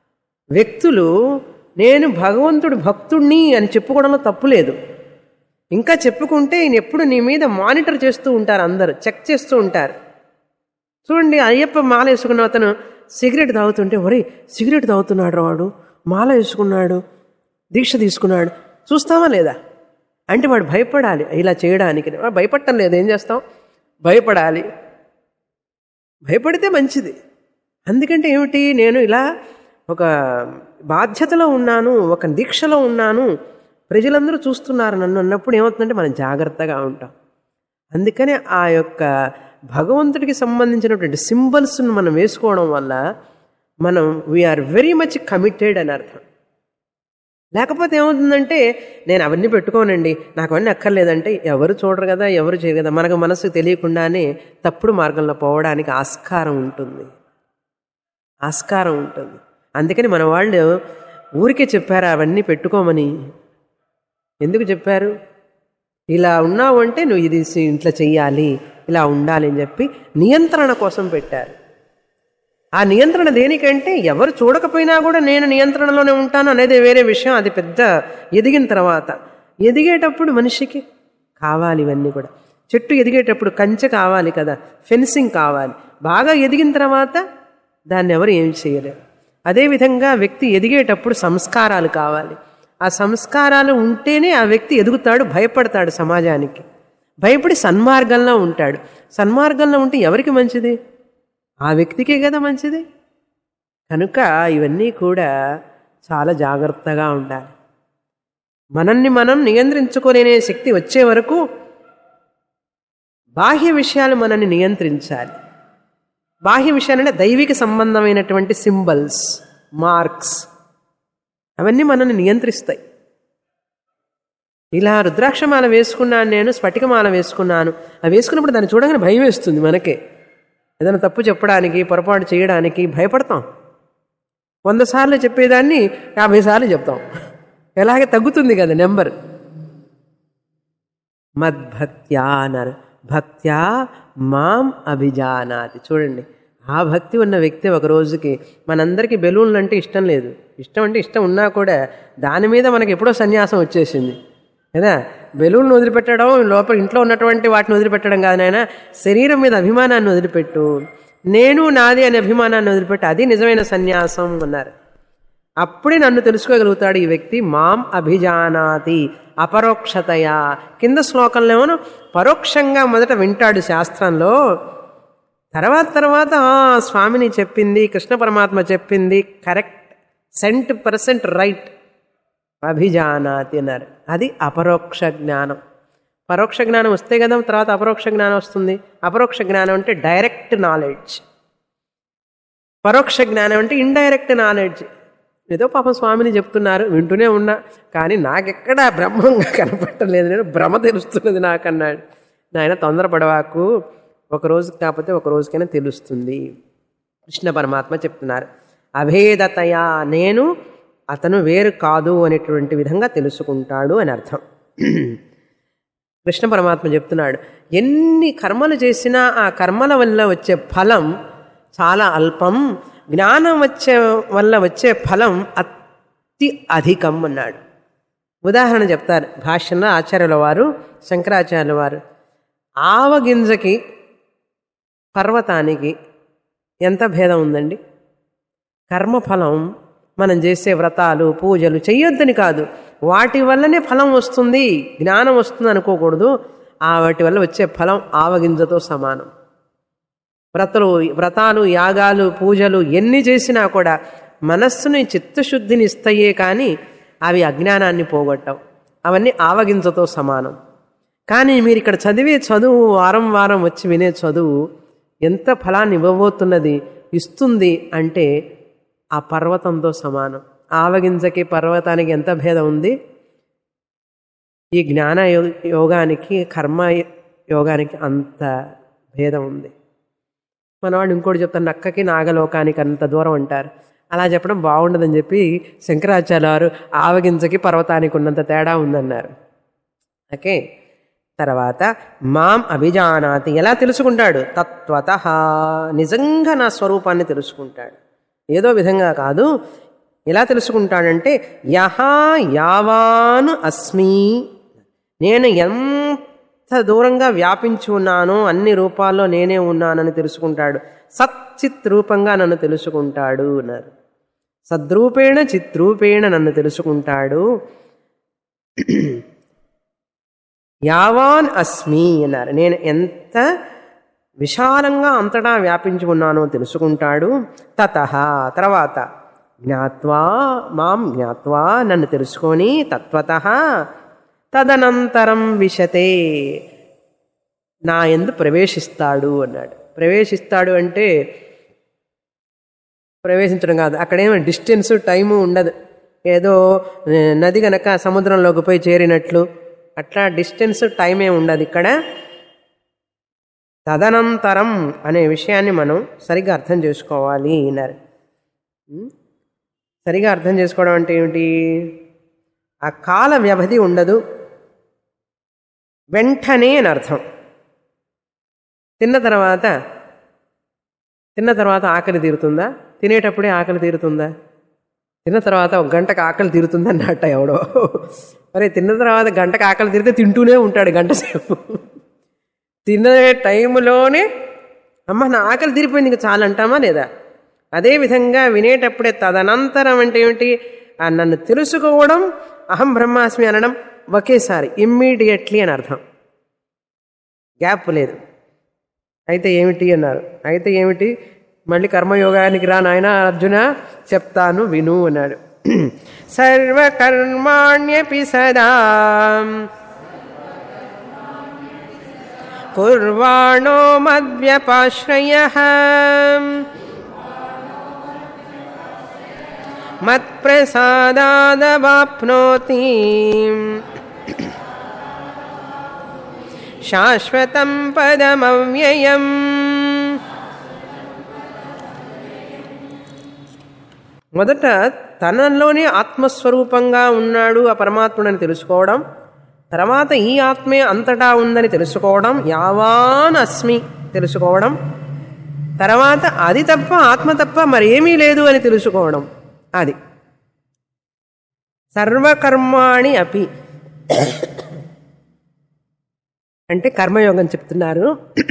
వ్యక్తులు నేను భగవంతుడు భక్తుణ్ణి అని చెప్పుకోవడంలో తప్పు లేదు ఇంకా చెప్పుకుంటే ఈయన ఎప్పుడు నీ మీద మానిటర్ చేస్తూ ఉంటారు అందరూ చెక్ చేస్తూ ఉంటారు చూడండి అయ్యప్ప మాల వేసుకున్న అతను సిగరెట్ తాగుతుంటే ఒరే సిగరెట్ తాగుతున్నాడు వాడు మాల వేసుకున్నాడు దీక్ష తీసుకున్నాడు చూస్తావా లేదా అంటే వాడు భయపడాలి ఇలా చేయడానికి వాడు భయపడటం లేదు ఏం చేస్తాం భయపడాలి భయపడితే మంచిది అందుకంటే ఏమిటి నేను ఇలా ఒక బాధ్యతలో ఉన్నాను ఒక దీక్షలో ఉన్నాను ప్రజలందరూ చూస్తున్నారు నన్ను అన్నప్పుడు ఏమవుతుందంటే మనం జాగ్రత్తగా ఉంటాం అందుకనే ఆ యొక్క భగవంతుడికి సంబంధించినటువంటి సింబల్స్ను మనం వేసుకోవడం వల్ల మనం వీఆర్ వెరీ మచ్ కమిటెడ్ అని అర్థం లేకపోతే ఏమవుతుందంటే నేను అవన్నీ పెట్టుకోనండి నాకు అవన్నీ అక్కర్లేదంటే ఎవరు చూడరు కదా ఎవరు చేయరు కదా మనకు మనసు తెలియకుండానే తప్పుడు మార్గంలో పోవడానికి ఆస్కారం ఉంటుంది ఆస్కారం ఉంటుంది అందుకని మన వాళ్ళు ఊరికే చెప్పారు అవన్నీ పెట్టుకోమని ఎందుకు చెప్పారు ఇలా ఉన్నావు అంటే నువ్వు ఇది ఇట్లా చెయ్యాలి ఇలా ఉండాలి అని చెప్పి నియంత్రణ కోసం పెట్టారు ఆ నియంత్రణ దేనికంటే ఎవరు చూడకపోయినా కూడా నేను నియంత్రణలోనే ఉంటాను అనేది వేరే విషయం అది పెద్ద ఎదిగిన తర్వాత ఎదిగేటప్పుడు మనిషికి కావాలి ఇవన్నీ కూడా చెట్టు ఎదిగేటప్పుడు కంచె కావాలి కదా ఫెన్సింగ్ కావాలి బాగా ఎదిగిన తర్వాత దాన్ని ఎవరు ఏం చేయలేరు అదేవిధంగా వ్యక్తి ఎదిగేటప్పుడు సంస్కారాలు కావాలి ఆ సంస్కారాలు ఉంటేనే ఆ వ్యక్తి ఎదుగుతాడు భయపడతాడు సమాజానికి భయపడి సన్మార్గంలో ఉంటాడు సన్మార్గంలో ఉంటే ఎవరికి మంచిది ఆ వ్యక్తికే కదా మంచిది కనుక ఇవన్నీ కూడా చాలా జాగ్రత్తగా ఉండాలి మనల్ని మనం నియంత్రించుకోలేనే శక్తి వచ్చే వరకు బాహ్య విషయాలు మనల్ని నియంత్రించాలి బాహ్య విషయాలంటే దైవిక సంబంధమైనటువంటి సింబల్స్ మార్క్స్ అవన్నీ మనల్ని నియంత్రిస్తాయి ఇలా రుద్రాక్షమాల వేసుకున్నాను నేను స్ఫటికమాల వేసుకున్నాను అవి వేసుకున్నప్పుడు దాన్ని చూడగానే భయం వేస్తుంది మనకే ఏదైనా తప్పు చెప్పడానికి పొరపాటు చేయడానికి భయపడతాం వంద సార్లు చెప్పేదాన్ని యాభై సార్లు చెప్తాం ఎలాగే తగ్గుతుంది కదా నెంబర్ మద్భక్త్యా అన్నారు భక్త్యా మాం అభిజానాతి చూడండి ఆ భక్తి ఉన్న వ్యక్తి ఒక రోజుకి మనందరికీ బెలూన్లు అంటే ఇష్టం లేదు ఇష్టం అంటే ఇష్టం ఉన్నా కూడా దాని మీద మనకి ఎప్పుడో సన్యాసం వచ్చేసింది కదా బెలూన్లు వదిలిపెట్టడం లోపల ఇంట్లో ఉన్నటువంటి వాటిని వదిలిపెట్టడం కాదు నాయన శరీరం మీద అభిమానాన్ని వదిలిపెట్టు నేను నాది అనే అభిమానాన్ని వదిలిపెట్టు అది నిజమైన సన్యాసం అన్నారు అప్పుడే నన్ను తెలుసుకోగలుగుతాడు ఈ వ్యక్తి మాం అభిజానాతి అపరోక్షతయా కింద శ్లోకంలో ఏమో పరోక్షంగా మొదట వింటాడు శాస్త్రంలో తర్వాత తర్వాత "ఆ, స్వామిని చెప్పింది కృష్ణ పరమాత్మ చెప్పింది కరెక్ట్ సెంట్ పర్సెంట్ రైట్ అభిజానాతి అన్నారు అది అపరోక్ష జ్ఞానం పరోక్ష జ్ఞానం వస్తే కదా తర్వాత అపరోక్ష జ్ఞానం వస్తుంది అపరోక్ష జ్ఞానం అంటే డైరెక్ట్ నాలెడ్జ్ పరోక్ష జ్ఞానం అంటే ఇండైరెక్ట్ నాలెడ్జ్ ఏదో పాపం స్వామిని చెప్తున్నారు వింటూనే ఉన్నా కానీ నాకెక్కడా బ్రహ్మంగా కనపడలేదు నేను భ్రమ తెలుస్తున్నది నాకన్నాడు నాయన తొందరపడవాకు ఒక రోజు కాకపోతే ఒక రోజుకైనా తెలుస్తుంది కృష్ణ పరమాత్మ చెప్తున్నారు అభేదతయా నేను అతను వేరు కాదు అనేటువంటి విధంగా తెలుసుకుంటాడు అని అర్థం కృష్ణ పరమాత్మ చెప్తున్నాడు ఎన్ని కర్మలు చేసినా ఆ కర్మల వల్ల వచ్చే ఫలం చాలా అల్పం జ్ఞానం వచ్చే వల్ల వచ్చే ఫలం అతి అధికం అన్నాడు ఉదాహరణ చెప్తారు భాష్యంలో ఆచార్యుల వారు శంకరాచార్యుల వారు ఆవగింజకి పర్వతానికి ఎంత భేదం ఉందండి కర్మఫలం మనం చేసే వ్రతాలు పూజలు చెయ్యొద్దని కాదు వాటి వల్లనే ఫలం వస్తుంది జ్ఞానం వస్తుంది అనుకోకూడదు ఆ వాటి వల్ల వచ్చే ఫలం ఆవగింజతో సమానం వ్రతలు వ్రతాలు యాగాలు పూజలు ఎన్ని చేసినా కూడా మనస్సుని చిత్తశుద్ధిని ఇస్తాయే కానీ అవి అజ్ఞానాన్ని పోగొట్టవు అవన్నీ ఆవగింజతో సమానం కానీ మీరు ఇక్కడ చదివే చదువు వారం వారం వచ్చి వినే చదువు ఎంత ఫలాన్ని ఇవ్వబోతున్నది ఇస్తుంది అంటే ఆ పర్వతంతో సమానం ఆవగింజకి పర్వతానికి ఎంత భేదం ఉంది ఈ జ్ఞాన యో- యోగానికి కర్మ యోగానికి అంత భేదం ఉంది మనవాడు ఇంకోటి చెప్తాను నక్కకి నాగలోకానికి అంత దూరం అంటారు అలా చెప్పడం బాగుండదని చెప్పి శంకరాచార్య వారు ఆవగింజకి పర్వతానికి ఉన్నంత తేడా ఉందన్నారు ఓకే తర్వాత మాం అభిజానాతి ఎలా తెలుసుకుంటాడు తత్వత నిజంగా నా స్వరూపాన్ని తెలుసుకుంటాడు ఏదో విధంగా కాదు ఎలా తెలుసుకుంటాడంటే యహా యావాను అస్మి నేను ఎంత దూరంగా వ్యాపించి ఉన్నానో అన్ని రూపాల్లో నేనే ఉన్నానని తెలుసుకుంటాడు సచ్చిత్ రూపంగా నన్ను తెలుసుకుంటాడు అన్నారు సద్రూపేణ చిత్రూపేణ నన్ను తెలుసుకుంటాడు యావాన్ అస్మి అన్నారు నేను ఎంత విశాలంగా అంతటా వ్యాపించి ఉన్నానో తెలుసుకుంటాడు తత తర్వాత జ్ఞాత్వా మాం జ్ఞాత్వా నన్ను తెలుసుకొని తత్వత తదనంతరం విశతే నా ఎందు ప్రవేశిస్తాడు అన్నాడు ప్రవేశిస్తాడు అంటే ప్రవేశించడం కాదు అక్కడేమో డిస్టెన్స్ టైము ఉండదు ఏదో ఏ, నది గనక సముద్రంలోకి పోయి చేరినట్లు అట్లా డిస్టెన్స్ టైం ఏమి ఉండదు ఇక్కడ తదనంతరం అనే విషయాన్ని మనం సరిగ్గా అర్థం చేసుకోవాలి అన్నారు ఉం? సరిగా అర్థం చేసుకోవడం అంటే ఏమిటి ఆ కాల వ్యవధి ఉండదు వెంటనే అని అర్థం తిన్న తర్వాత తిన్న తర్వాత ఆకలి తీరుతుందా తినేటప్పుడే ఆకలి తీరుతుందా తిన్న తర్వాత ఒక గంటకు ఆకలి తీరుతుంది అన్నట్ట ఎవడో మరి తిన్న తర్వాత గంటకు ఆకలి తీరితే తింటూనే ఉంటాడు గంట సేపు తినే టైంలోనే అమ్మ నా ఆకలి తీరిపోయింది ఇంకా చాలా అంటామా లేదా అదేవిధంగా వినేటప్పుడే తదనంతరం అంటే ఏమిటి ఆ నన్ను తెలుసుకోవడం అహం బ్రహ్మాస్మి అనడం ఒకేసారి ఇమ్మీడియట్లీ అని అర్థం గ్యాప్ లేదు అయితే ఏమిటి అన్నారు అయితే ఏమిటి మళ్ళీ కర్మయోగానికి రా నాయన అర్జున చెప్తాను విను అన్నాడు సర్వకర్మాణ్యపి సదా కుర్వాణో మద్వ్యపాశ్రయ మత్ప్రసాదాదవాప్నోతి శాశ్వతం పదమవ్యయం మొదట తనలోనే ఆత్మస్వరూపంగా ఉన్నాడు ఆ పరమాత్ముడని తెలుసుకోవడం తర్వాత ఈ ఆత్మే అంతటా ఉందని తెలుసుకోవడం యావాన్ అస్మి తెలుసుకోవడం తర్వాత అది తప్ప ఆత్మ తప్ప మరేమీ లేదు అని తెలుసుకోవడం అది సర్వకర్మాణి అపి అంటే కర్మయోగం చెప్తున్నారు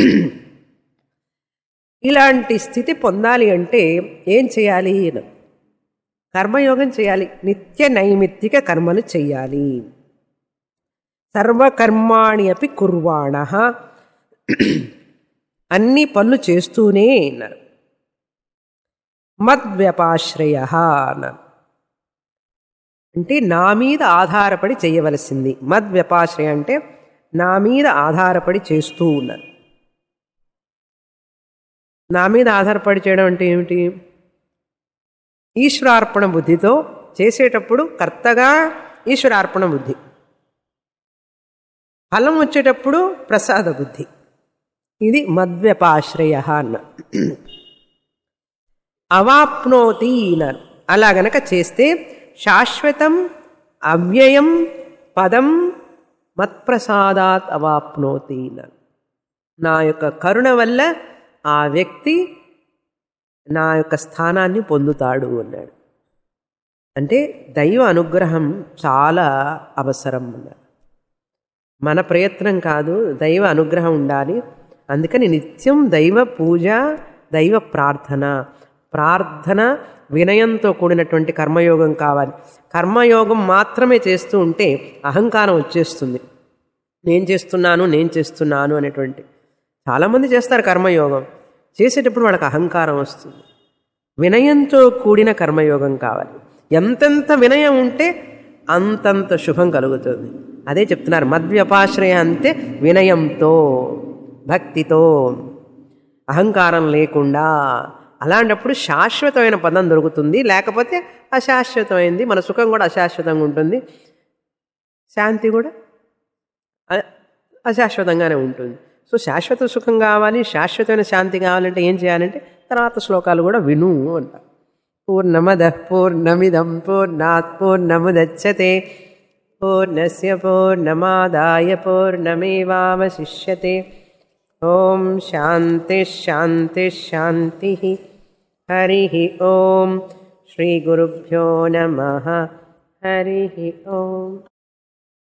ఇలాంటి స్థితి పొందాలి అంటే ఏం చేయాలి అని కర్మయోగం చేయాలి నిత్య నైమిత్తిక కర్మలు చేయాలి సర్వకర్మాణి అపి కుర్వాణ అన్ని పనులు చేస్తూనే అన్నారు మద్వ్యపాశ్రయ అన్నారు అంటే నా మీద ఆధారపడి చేయవలసింది మద్వ్యపాశ్రయ అంటే నా మీద ఆధారపడి చేస్తూ ఉన్నారు నా మీద ఆధారపడి చేయడం అంటే ఏమిటి ఈశ్వరార్పణ బుద్ధితో చేసేటప్పుడు కర్తగా ఈశ్వరార్పణ బుద్ధి ఫలం వచ్చేటప్పుడు ప్రసాద బుద్ధి ఇది మద్వ్యపాశ్రయ అన్న అవాప్నోతి అన్నారు అలా గనక చేస్తే శాశ్వతం అవ్యయం పదం మత్ప్రసాదాత్ అవాప్నోతి అన్నారు నా యొక్క కరుణ వల్ల ఆ వ్యక్తి నా యొక్క స్థానాన్ని పొందుతాడు అన్నాడు అంటే దైవ అనుగ్రహం చాలా అవసరం అన్నాడు మన ప్రయత్నం కాదు దైవ అనుగ్రహం ఉండాలి అందుకని నిత్యం దైవ పూజ దైవ ప్రార్థన ప్రార్థన వినయంతో కూడినటువంటి కర్మయోగం కావాలి కర్మయోగం మాత్రమే చేస్తూ ఉంటే అహంకారం వచ్చేస్తుంది నేను చేస్తున్నాను నేను చేస్తున్నాను అనేటువంటి చాలామంది చేస్తారు కర్మయోగం చేసేటప్పుడు వాళ్ళకి అహంకారం వస్తుంది వినయంతో కూడిన కర్మయోగం కావాలి ఎంతెంత వినయం ఉంటే అంతంత శుభం కలుగుతుంది అదే చెప్తున్నారు మద్వ్యపాశ్రయ అంటే వినయంతో భక్తితో అహంకారం లేకుండా అలాంటప్పుడు శాశ్వతమైన పదం దొరుకుతుంది లేకపోతే అశాశ్వతమైంది మన సుఖం కూడా అశాశ్వతంగా ఉంటుంది శాంతి కూడా అ- అశాశ్వతంగానే ఉంటుంది సో శాశ్వత సుఖం కావాలి శాశ్వతమైన శాంతి కావాలంటే ఏం చేయాలంటే తర్వాత శ్లోకాలు కూడా విను అంట పూర్ణమద పూర్ణమిదం పూర్ణాత్ పూర్ణముదచ్చతే పూర్ణస్య పూర్ణమాదాయ పూర్ణమేవావశిష్యతే ఓం శాంతి శాంతి శాంతి హరి ఓం శ్రీ గురుభ్యో నమ హరి ఓం